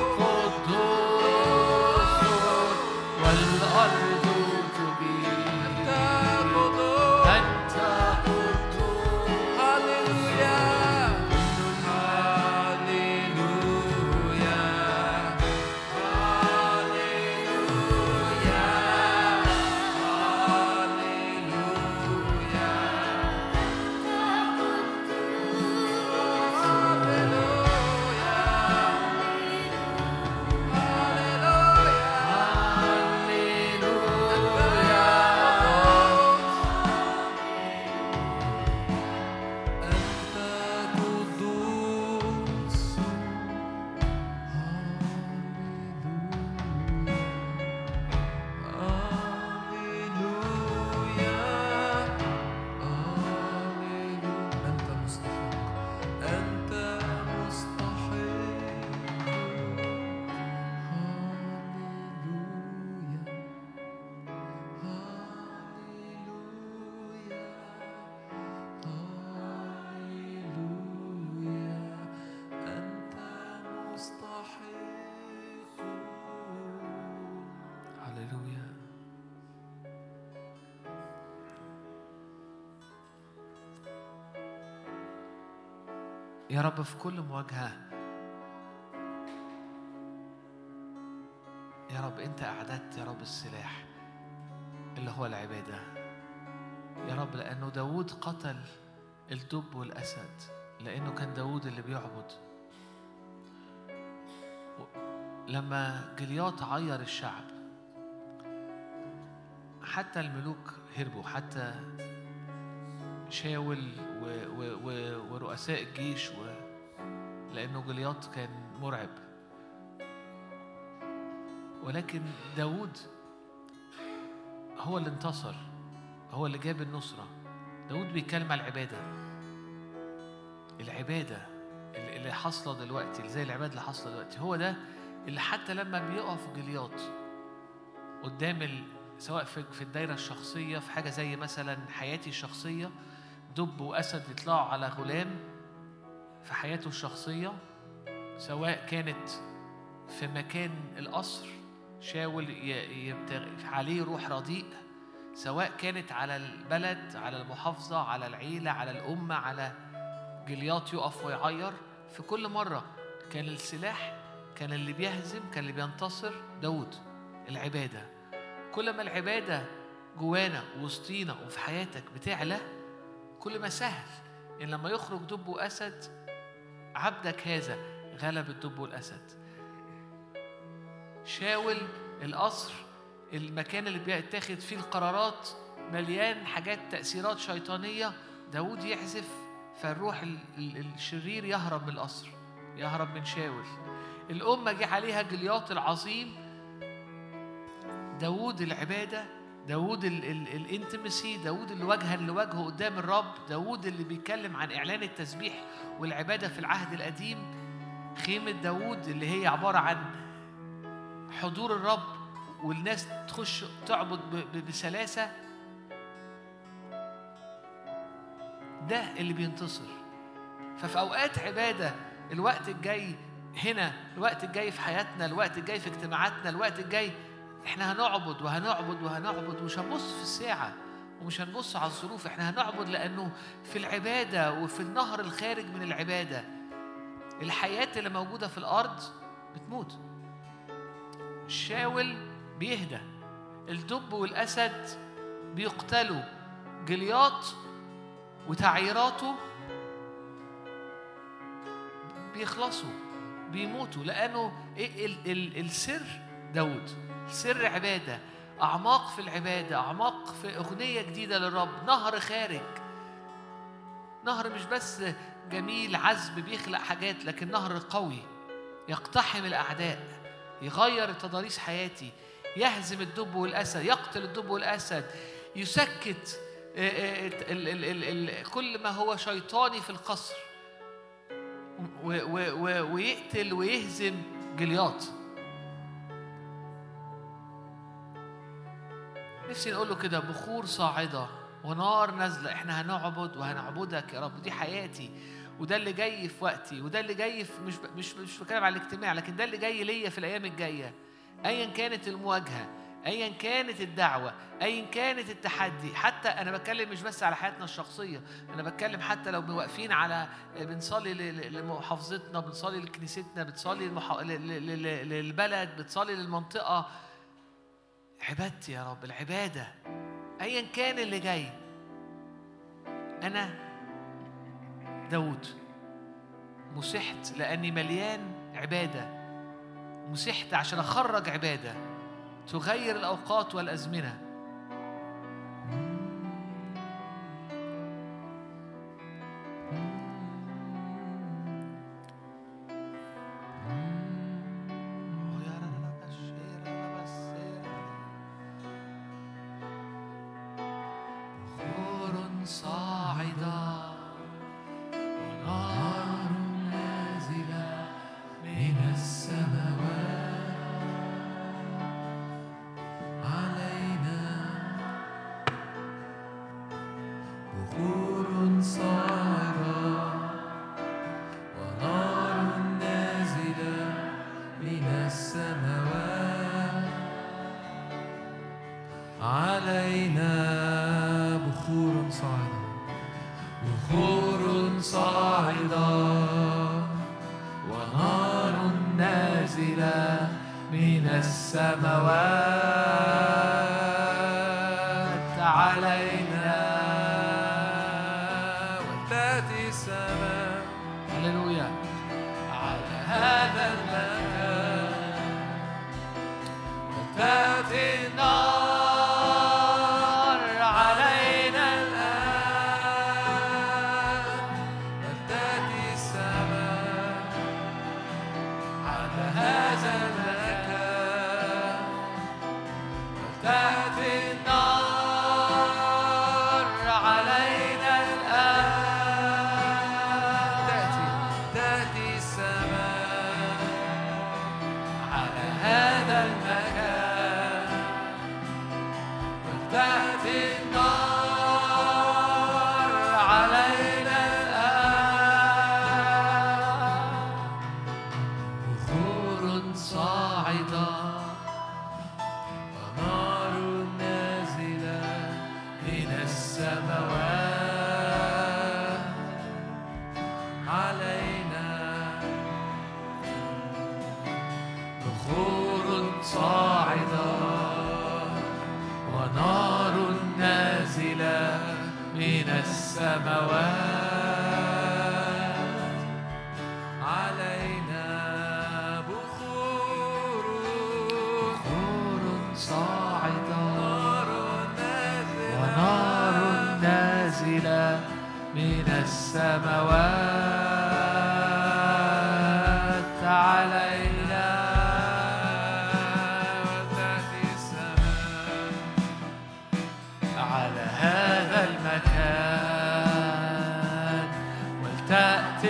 قدوس والأرض تجيب أنت قدوس هللويا هللويا هللويا هللويا أنت قدوس هللويا هللويا أنت مستحق أنت مستحق هللويا هللويا أنت مستحق هللويا يا رب في كل مواجهة يا رب أنت أعددت يا رب السلاح اللي هو العبادة يا رب لأنه داود قتل الدب والأسد لأنه كان داود اللي بيعبد و- لما جليات عير الشعب حتى الملوك هربوا حتى شاول و و و ورؤساء الجيش و لأنه جليات كان مرعب ولكن داود هو اللي انتصر هو اللي جاب النصرة داود بيتكلم على العبادة العبادة اللي اللي حاصلة دلوقتي اللي زي العبادة اللي حاصلة دلوقتي هو ده اللي حتى لما بيقف جليات قدام ال... سواء في في الدايرة الشخصية في حاجة زي مثلا حياتي الشخصية دب وأسد يطلعوا على غلام في حياته الشخصية سواء كانت في مكان القصر شاول ي- يبتغ... عليه روح رديء سواء كانت على البلد على المحافظة على العيلة على الأمة على جليات يقف ويعير في كل مرة كان السلاح كان اللي بيهزم كان اللي بينتصر داود العبادة كل ما العبادة جوانا وسطينا وفي حياتك بتعلى كل ما سهل إن لما يخرج دب وأسد عبدك هذا غلب الدب والأسد شاول القصر المكان اللي بيتاخد فيه القرارات مليان حاجات تأثيرات شيطانية داود يحذف فالروح ال- ال- الشرير يهرب من القصر يهرب من شاول الأمة جه عليها جلياط العظيم داود العبادة داود ال- ال- الانتمسي داود اللي وجها لوجهه قدام الرب داود اللي بيتكلم عن إعلان التسبيح والعبادة في العهد القديم خيمة داود اللي هي عبارة عن حضور الرب والناس تخش تعبد ب- ب- بسلاسة ده اللي بينتصر ففي أوقات عبادة الوقت الجاي هنا الوقت الجاي في حياتنا الوقت الجاي في اجتماعاتنا الوقت الجاي احنا هنعبد وهنعبد وهنعبد ومش هنبص في الساعة ومش هنبص على الظروف احنا هنعبد لأنه في العبادة وفي النهر الخارج من العبادة الحياة اللي موجودة في الأرض بتموت شاول بيهدى الدب والأسد بيقتلوا جلياط وتعييراته بيخلصوا بيموتوا لأنه إيه ال ال السر داود سر عبادة أعماق في العبادة أعماق في أغنية جديدة للرب نهر خارج نهر مش بس جميل عذب بيخلق حاجات لكن نهر قوي يقتحم الأعداء يغير تضاريس حياتي يهزم الدب والأسد يقتل الدب والأسد يسكت آه، آه، ال- ال- ال- ال- كل ما هو شيطاني في القصر و- و- و- ويقتل ويهزم جلياط نفسي نقول له كده بخور صاعدة ونار نازلة احنا هنعبد وهنعبدك يا رب دي حياتي وده اللي جاي في وقتي وده اللي جاي في مش ب- مش مش بتكلم على الاجتماع لكن ده اللي جاي ليا في الايام الجايه ايا كانت المواجهه ايا كانت الدعوه ايا كانت التحدي حتى انا بتكلم مش بس على حياتنا الشخصيه انا بتكلم حتى لو واقفين على بنصلي ل- ل- لمحافظتنا بنصلي لكنيستنا بنصلي للمح- ل- ل- ل- للبلد بنصلي للمنطقه عبادتي يا رب العباده ايا كان اللي جاي انا داود مسحت لاني مليان عباده مسحت عشان اخرج عباده تغير الاوقات والازمنه بخور صاعدة ونار نازلة من السماوات علينا بخور صاعدة ونار نازلة من السماوات علينا بخور صاعدة بخور صاعدة ونار نازلة من السماوات علينا وتأتي السماء هللويا على هذا المكان وتأتي النار علينا الآن وتأتي السماء على هذا المكان وتأتي النار علينا الآن تأتي تأتي السماء على هذا المكان وتأتي النار علينا الآن بخور صاعدة ونار نازلة من السماوات علينا بخور صاعدة ونار نازلة من السماوات علينا بخور بخور صاعدة ونار نازلة من السماوات علينا وتأتي السماء على هذا المكان ولتأتي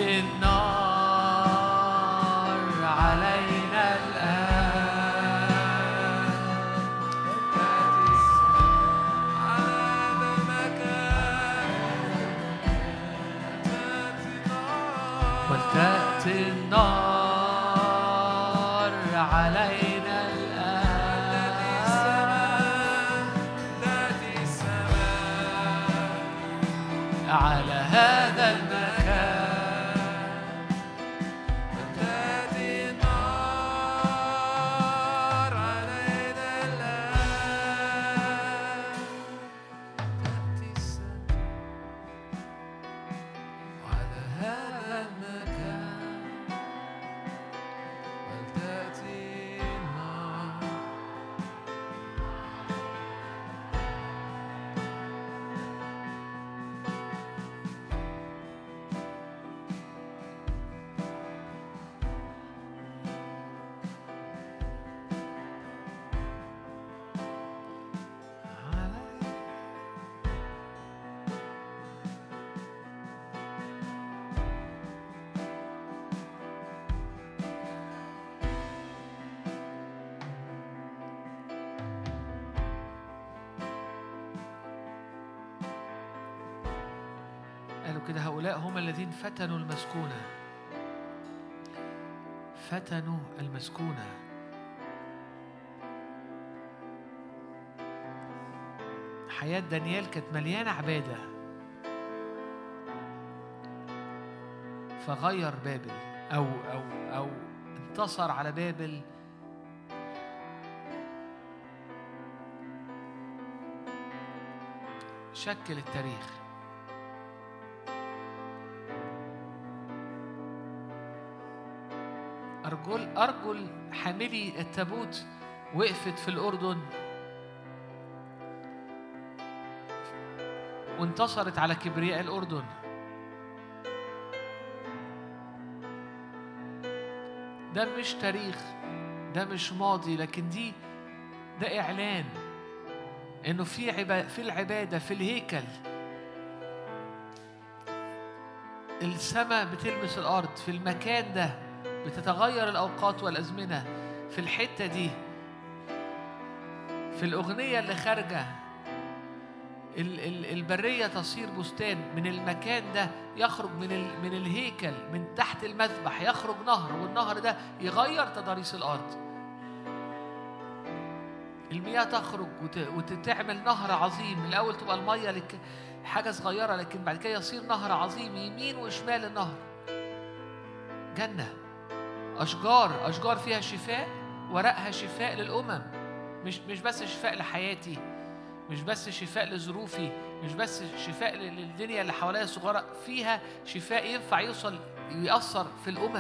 النار علينا الآن ولتأتي السماء على هذا المكان ولتأتي النار علينا الآن تأتي السماء على هذا المكان وتأتي النار علينا الآن تأتي السماء على هذا المكان كده هؤلاء هم الذين فتنوا المسكونة فتنوا المسكونة حياة دانيال كانت مليانة عبادة فغير بابل أو أو أو انتصر على بابل شكل التاريخ أرجل أرجل حاملي التابوت وقفت في الأردن وانتصرت على كبرياء الأردن ده مش تاريخ ده مش ماضي لكن دي ده إعلان إنه في عبا في العبادة في الهيكل السماء بتلمس الأرض في المكان ده بتتغير الأوقات والأزمنة في الحتة دي في الأغنية اللي خارجة ال- ال- البرية تصير بستان من المكان ده يخرج من ال- من الهيكل من تحت المذبح يخرج نهر والنهر ده يغير تضاريس الأرض المياه تخرج وت- وتعمل نهر عظيم الأول تبقى المية لك حاجة صغيرة لكن بعد كده يصير نهر عظيم يمين وشمال النهر جنة أشجار أشجار فيها شفاء ورقها شفاء للأمم مش مش بس شفاء لحياتي مش بس شفاء لظروفي مش بس شفاء لل- للدنيا اللي حواليا الصغيرة فيها شفاء ينفع يوصل يأثر في الأمم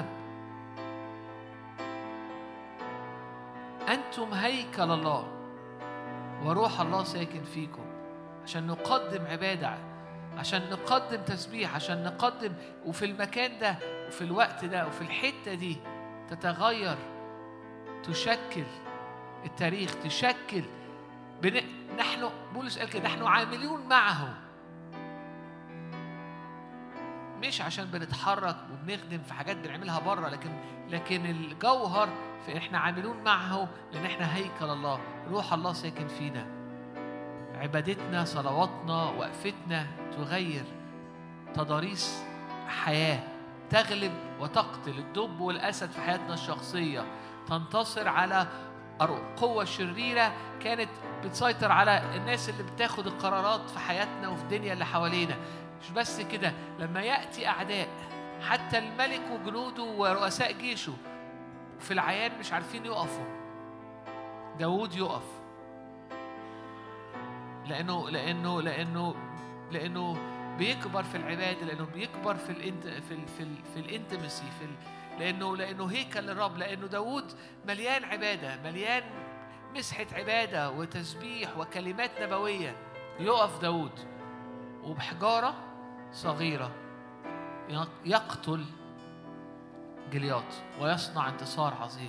أنتم هيكل الله وروح الله ساكن فيكم عشان نقدم عبادة عشان نقدم تسبيح عشان نقدم وفي المكان ده وفي الوقت ده وفي الحتة دي تتغير تشكل التاريخ تشكل بن... نحن بولس قال كده نحن عاملون معه مش عشان بنتحرك وبنخدم في حاجات بنعملها بره لكن لكن الجوهر في احنا عاملون معه لان احنا هيكل الله روح الله ساكن فينا عبادتنا صلواتنا وقفتنا تغير تضاريس حياه تغلب وتقتل الدب والاسد في حياتنا الشخصيه تنتصر على قوة شريرة كانت بتسيطر على الناس اللي بتاخد القرارات في حياتنا وفي الدنيا اللي حوالينا مش بس كده لما يأتي أعداء حتى الملك وجنوده ورؤساء جيشه في العيان مش عارفين يقفوا داوود يقف لأنه لأنه لأنه لأنه بيكبر في العبادة لأنه بيكبر في الانت في ال في ال في الانتمسي في ال لأنه لأنه هيكل للرب لأنه داوود مليان عبادة مليان مسحة عبادة وتسبيح وكلمات نبوية يقف داوود وبحجارة صغيرة يقتل جلياط ويصنع انتصار عظيم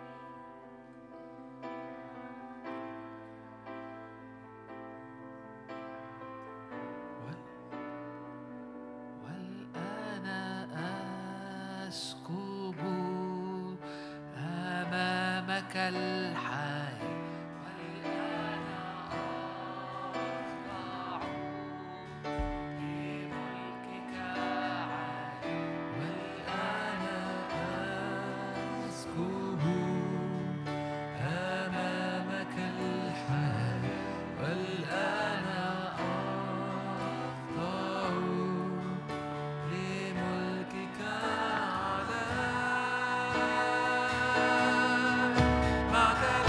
والآن أسكب أمامك الحي والآن أخضع لملكك عالي والآن أسكب أمامك الحي والآن أخضع لملكك عالي معك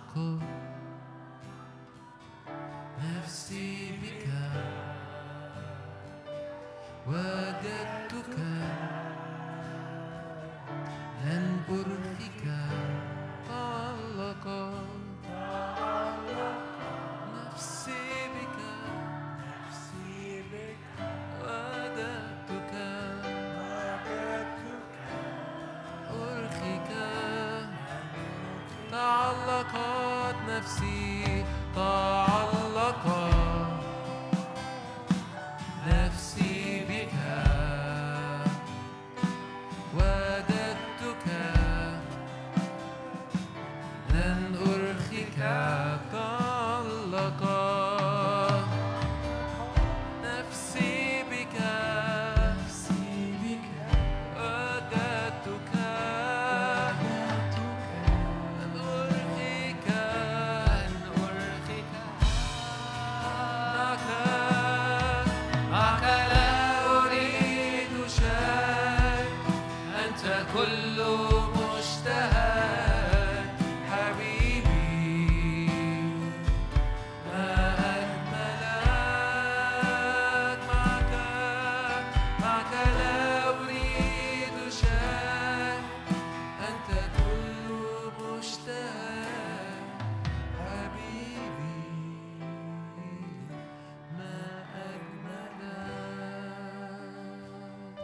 تعلق نفسي بك وجدتك لن أرخك تعلق نفسي بك نفسي بك وجدتك أرخك تعلقت نفسي تعلقت نفسي بك وجدتك لن أرخك تعلقت نفسي بك نفسي بك وجدتك لن أرخك لن أرخك معك معك لا أريد شيء أنت كل مشتهى حبيبي ما أجملك معك معك لا أريد شيء أنت كل مشتهى حبيبي ما أجملك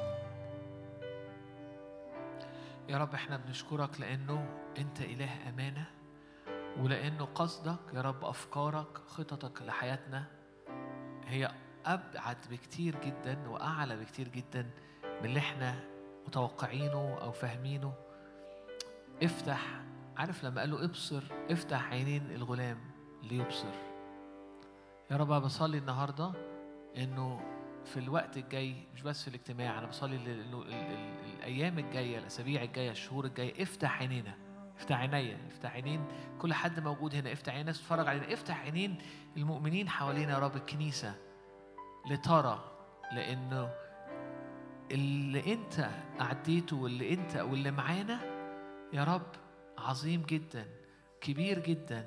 يا رب احنا بنشكرك لانه انت اله امانه ولانه قصدك يا رب افكارك خططك لحياتنا هي ابعد بكتير جدا واعلى بكتير جدا من اللي احنا متوقعينه او فاهمينه افتح عارف لما قال له ابصر افتح عينين الغلام ليبصر يا رب أنا بصلي النهارده انه في الوقت الجاي مش بس في الاجتماع انا بصلي ل- انه ال- ال- الايام الجايه الاسابيع الجايه الشهور الجايه افتح عينينا افتح عينيا افتح عينين كل حد موجود هنا افتح عينين الناس تتفرج علينا افتح عينين المؤمنين حوالينا يا رب الكنيسه لترى لانه اللي انت عديته واللي انت واللي معانا يا رب عظيم جدا كبير جدا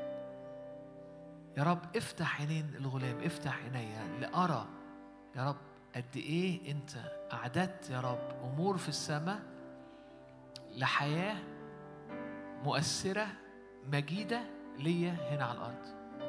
يا رب افتح عينين الغلام افتح عينيا لأرى يا رب قد ايه انت اعددت يا رب امور في السماء لحياه مؤثره مجيده ليا هنا على الارض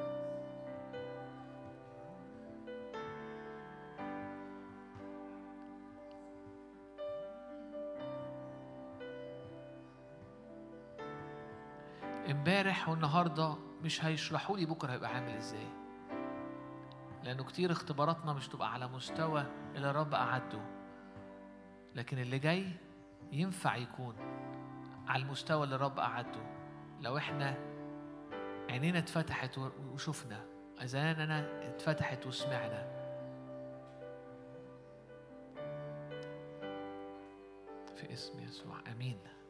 امبارح والنهارده مش هيشرحوا لي بكره هيبقى عامل ازاي لانه كتير اختباراتنا مش تبقى على مستوى اللي الرب اعده لكن اللي جاي ينفع يكون على المستوى اللي الرب اعده لو احنا عينينا اتفتحت وشفنا اذاننا اتفتحت وسمعنا في اسم يسوع امين